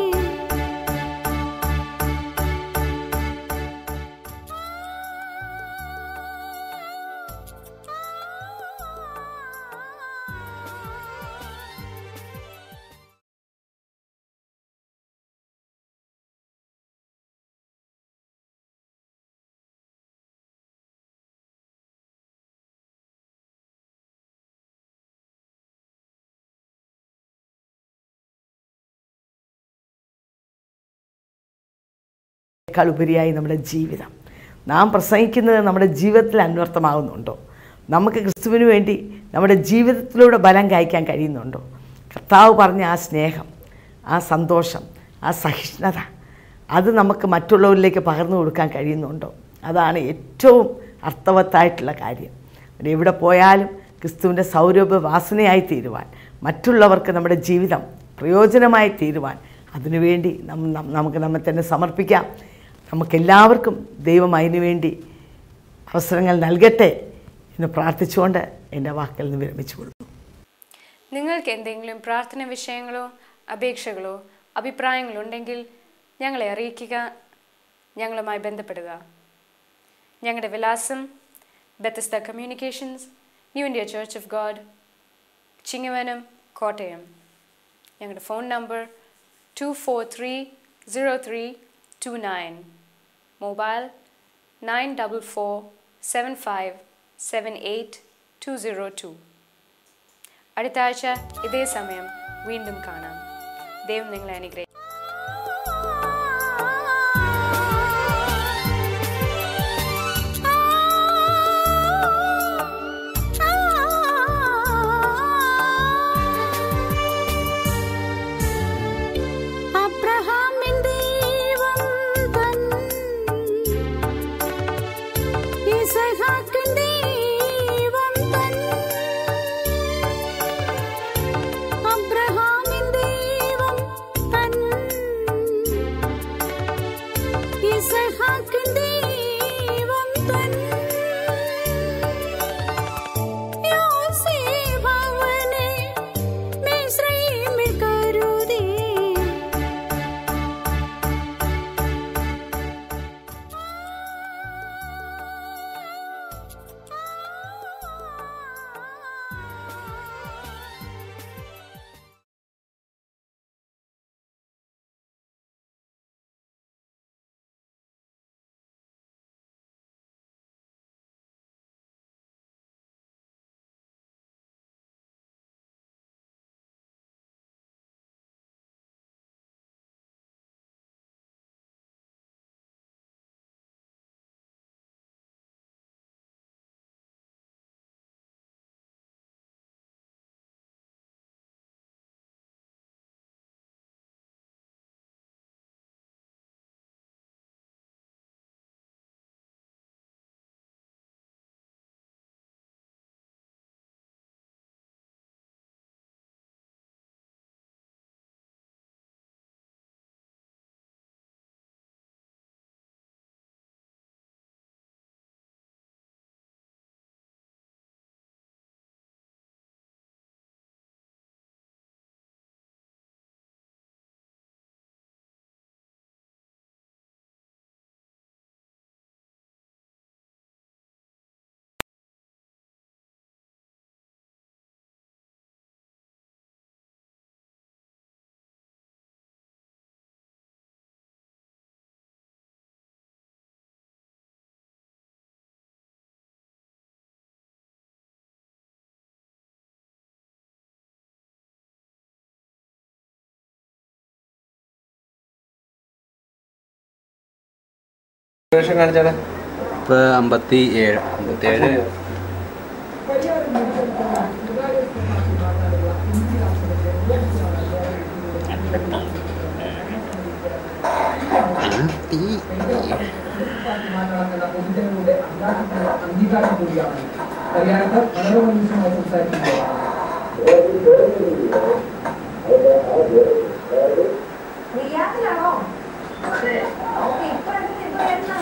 ക്കാൾ ഉപരിയായി നമ്മുടെ ജീവിതം നാം പ്രസംഗിക്കുന്നത് നമ്മുടെ ജീവിതത്തിൽ അന്വർത്ഥമാകുന്നുണ്ടോ നമുക്ക് ക്രിസ്തുവിന് വേണ്ടി നമ്മുടെ ജീവിതത്തിലൂടെ ബലം കായ്ക്കാൻ കഴിയുന്നുണ്ടോ കർത്താവ് പറഞ്ഞ ആ സ്നേഹം ആ സന്തോഷം ആ സഹിഷ്ണുത അത് നമുക്ക് മറ്റുള്ളവരിലേക്ക് പകർന്നു കൊടുക്കാൻ കഴിയുന്നുണ്ടോ അതാണ് ഏറ്റവും അർത്ഥവത്തായിട്ടുള്ള കാര്യം അത് എവിടെ പോയാലും ക്രിസ്തുവിൻ്റെ സൗരഭ വാസനയായി തീരുവാൻ മറ്റുള്ളവർക്ക് നമ്മുടെ ജീവിതം പ്രയോജനമായി തീരുവാൻ അതിനുവേണ്ടി നം നം- നമുക്ക് നമ്മെ തന്നെ സമർപ്പിക്കാം നമുക്കെല്ലാവർക്കും ദൈവം അതിനു വേണ്ടി അവസരങ്ങൾ നൽകട്ടെ എന്ന് പ്രാർത്ഥിച്ചുകൊണ്ട് എൻ്റെ വാക്കിൽ നിന്ന് വിരമിച്ചു കൊള്ളുന്നു നിങ്ങൾക്ക് എന്തെങ്കിലും പ്രാർത്ഥന വിഷയങ്ങളോ അപേക്ഷകളോ അഭിപ്രായങ്ങളോ ഉണ്ടെങ്കിൽ ഞങ്ങളെ അറിയിക്കുക ഞങ്ങളുമായി ബന്ധപ്പെടുക ഞങ്ങളുടെ വിലാസം Bethesda Communications New India Church of God Chingavanam Kottayam ഞങ്ങളുടെ phone number two four three zero three two nine mobile nine double four seven five seven eight two zero two അടുത്ത ആഴ്ച ഇതേ സമയം വീണ്ടും കാണാം ദൈവം നിങ്ങളെ അനുഗ്രഹിക്കും അബ്രഹാമിൻ ദൈവം തൻ ഇസഹാക്കിൻ ദൈവം തൻ അബ്രഹാമിൻ ദൈവം തൻ ഇസഹാക്കിൻ ദൈവം തൻ യോസേഫ് അവനെ മിസ്രയീമിൽ കരുതി വേഷം കാണിച്ചാലേ ഇപ്പൊ അമ്പത്തി ഏഴ് അമ്പത്തി ഏഴ് അംഗീകാരം കൂടിയാണ് പരിഹാരത്ത് വളരെ മനുഷ്യമായി സംസാരിക്കുന്നത് റിയാദിലാണോ ഓക്കെ ഇപ്പൊ അടുത്ത് ഇപ്പൊ വരുന്ന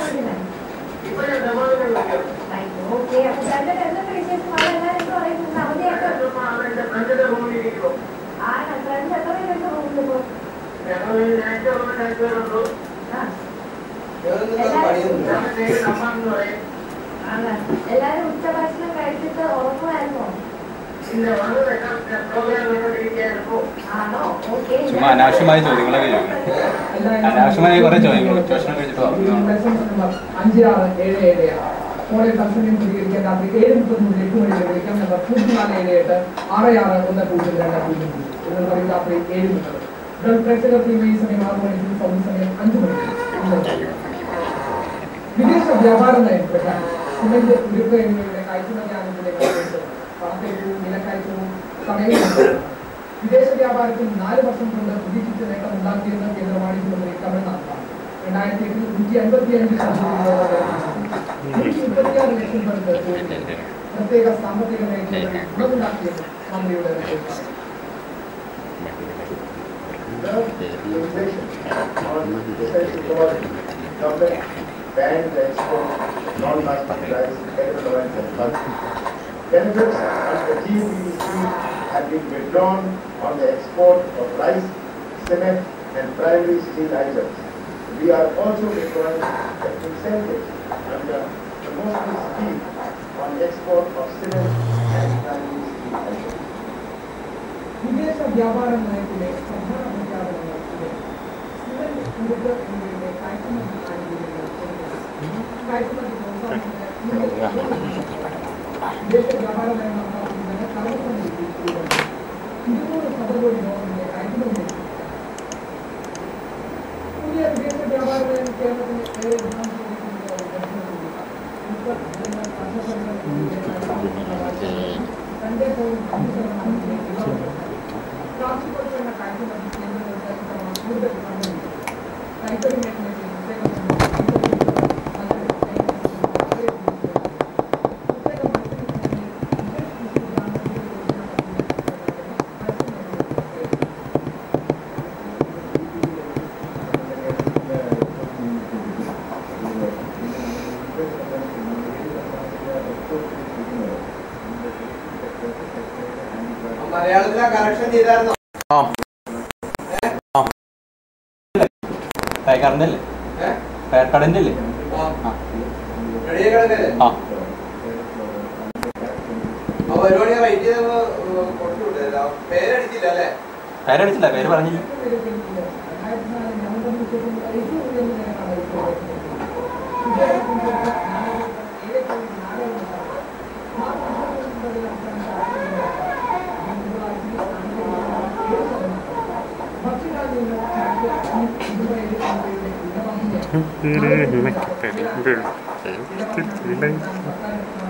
ഓക്കെ അപ്പൊ രണ്ട് എന്തൊക്കെ വിശേഷം അതെല്ലാരും എന്ത് പറയുന്നുണ്ട് അവധിയൊക്കെ ആണ് ഫ്രണ്ട്സ് എത്ര പേരുണ്ട് റൂമിൽ ഇപ്പോ ആ ആണ് എല്ലാരും ഉച്ചഭക്ഷണം കഴിച്ചിട്ട് ഉറങ്ങുമായിരുന്നോ ആണോ ഓക്കെ ചുമ്മാ അനാവശ്യമായ ചോദ്യങ്ങളൊക്കെ ചോദിക്കണം അനാവശ്യമായ കുറെ ചോദ്യങ്ങൾ ഉച്ചഭക്ഷണം കഴിച്ചിട്ട് ഉറങ്ങുകയാണ് ലൈസൻസ് നമ്പർ അഞ്ച് ആറ് ഏഴ് ഏഴ് ആറ് ഫോണിൽ തത്സമയം പ്രതികരിക്കാൻ രാത്രി ഏഴ് മുപ്പത് മുതൽ എട്ട് മണി വരെ വിളിക്കാം നമ്പർ പൂജ്യം നാല് ഏഴ് എട്ട് ആറ് ആറ് ഒന്ന് പൂജ്യം രണ്ട് പൂജ്യം പൂജ്യം ഇന്ന് പറയും രാത്രി ഏഴ് മുപ്പത് ഗൾഫ് പ്രേക്ഷകർക്ക് ഈ സമയം ആറ് മണിക്കും സൗദി സമയം അഞ്ച് മണിക്കും വിദേശ വ്യാപാര നയം പ്രകാരം സിമന്റ് ഉരുക്ക് എന്നിവയുടെ കയറ്റുമതി ആനുകൂല്യങ്ങൾ വാർത്തയും വിലക്കയറ്റവും സമയവും വിദേശ വ്യാപാരത്തിൽ നാല് വർഷം കൊണ്ട് പ്രതീക്ഷിച്ച നേട്ടം ഉണ്ടാക്കിയെന്ന് കേന്ദ്ര വാണിജ്യ മന്ത്രി കമൽനാഥ് പറഞ്ഞു രണ്ടായിരത്തി എട്ടിൽ നൂറ്റി അൻപത്തി അഞ്ച് നൂറ്റി മുപ്പത്തിയാറ് ലക്ഷം പേർക്ക് തൊഴിൽ നൽകി. പ്രത്യേക സാമ്പത്തിക മേഖലകളിൽ ഗുണമുണ്ടാക്കിയെന്ന് മന്ത്രിയുടെ റിപ്പോർട്ട് പറഞ്ഞു. government banned the export of non-basmati rice, edible oils and pulses. Benefits under the GPP scheme have been withdrawn on the export of rice, cement and primary steel items. We are also withdrawing the incentives under the Moscow scheme on export of cement and primary steel items. വിദേശ വ്യാപാര നയത്തിലെ പ്രധാന പ്രഖ്യാപനങ്ങൾ ഇവയാണ്. Cement ഉരുക്ക് എന്നിവയുടെ കയറ്റുമതി ആനുകൂല്യങ്ങൾ കയറ്റുമതി പ്രോത്സാഹനത്തിന് വിദേശ വ്യാപാര നയം നടപ്പാക്കുന്നതിന് കടൽക്കൊണ്ടിരിക്കുകയാണ് ഇരുന്നൂറ് ശതകോടി ഡോളറിന്റെ കയറ്റുമതി പുതിയ വിദേശ വ്യാപാര നയം കേരളത്തിന് ഏറെ ഗുണം ചെയ്തിട്ടുള്ള ഒരു ഘട്ടത്തിലൂടെ മുപ്പത് ജനങ്ങൾ രണ്ട് പോയിന്റ് അഞ്ച് ശതമാനത്തിലേക്ക് ഉയർന്നു. കാർഷികോൽപ്പന്ന കയറ്റുമതി കേന്ദ്രങ്ങൾക്ക് ഇത്തവണ കൂടുതൽ പങ്കുണ്ട് കൈത്തറി മേഖലയ്ക്ക് പ്രത്യേക മലയാളത്തിലാ കറക്ഷൻ ചെയ്തായിരുന്നോ കടന്റെ അല്ലേ കടന്റെ അല്ലേ റെഡി കിടക്കല്ലേ ആ അപ്പൊ പരിപാടി റൈറ്റ് ചെയ്തപ്പോ കൊടുത്തു വിട്ടല്ലോ പേരടിച്ചില്ല അല്ലേ പേരടിച്ചില്ല പേര് പറഞ്ഞില്ല ഭക്ഷ്യകാല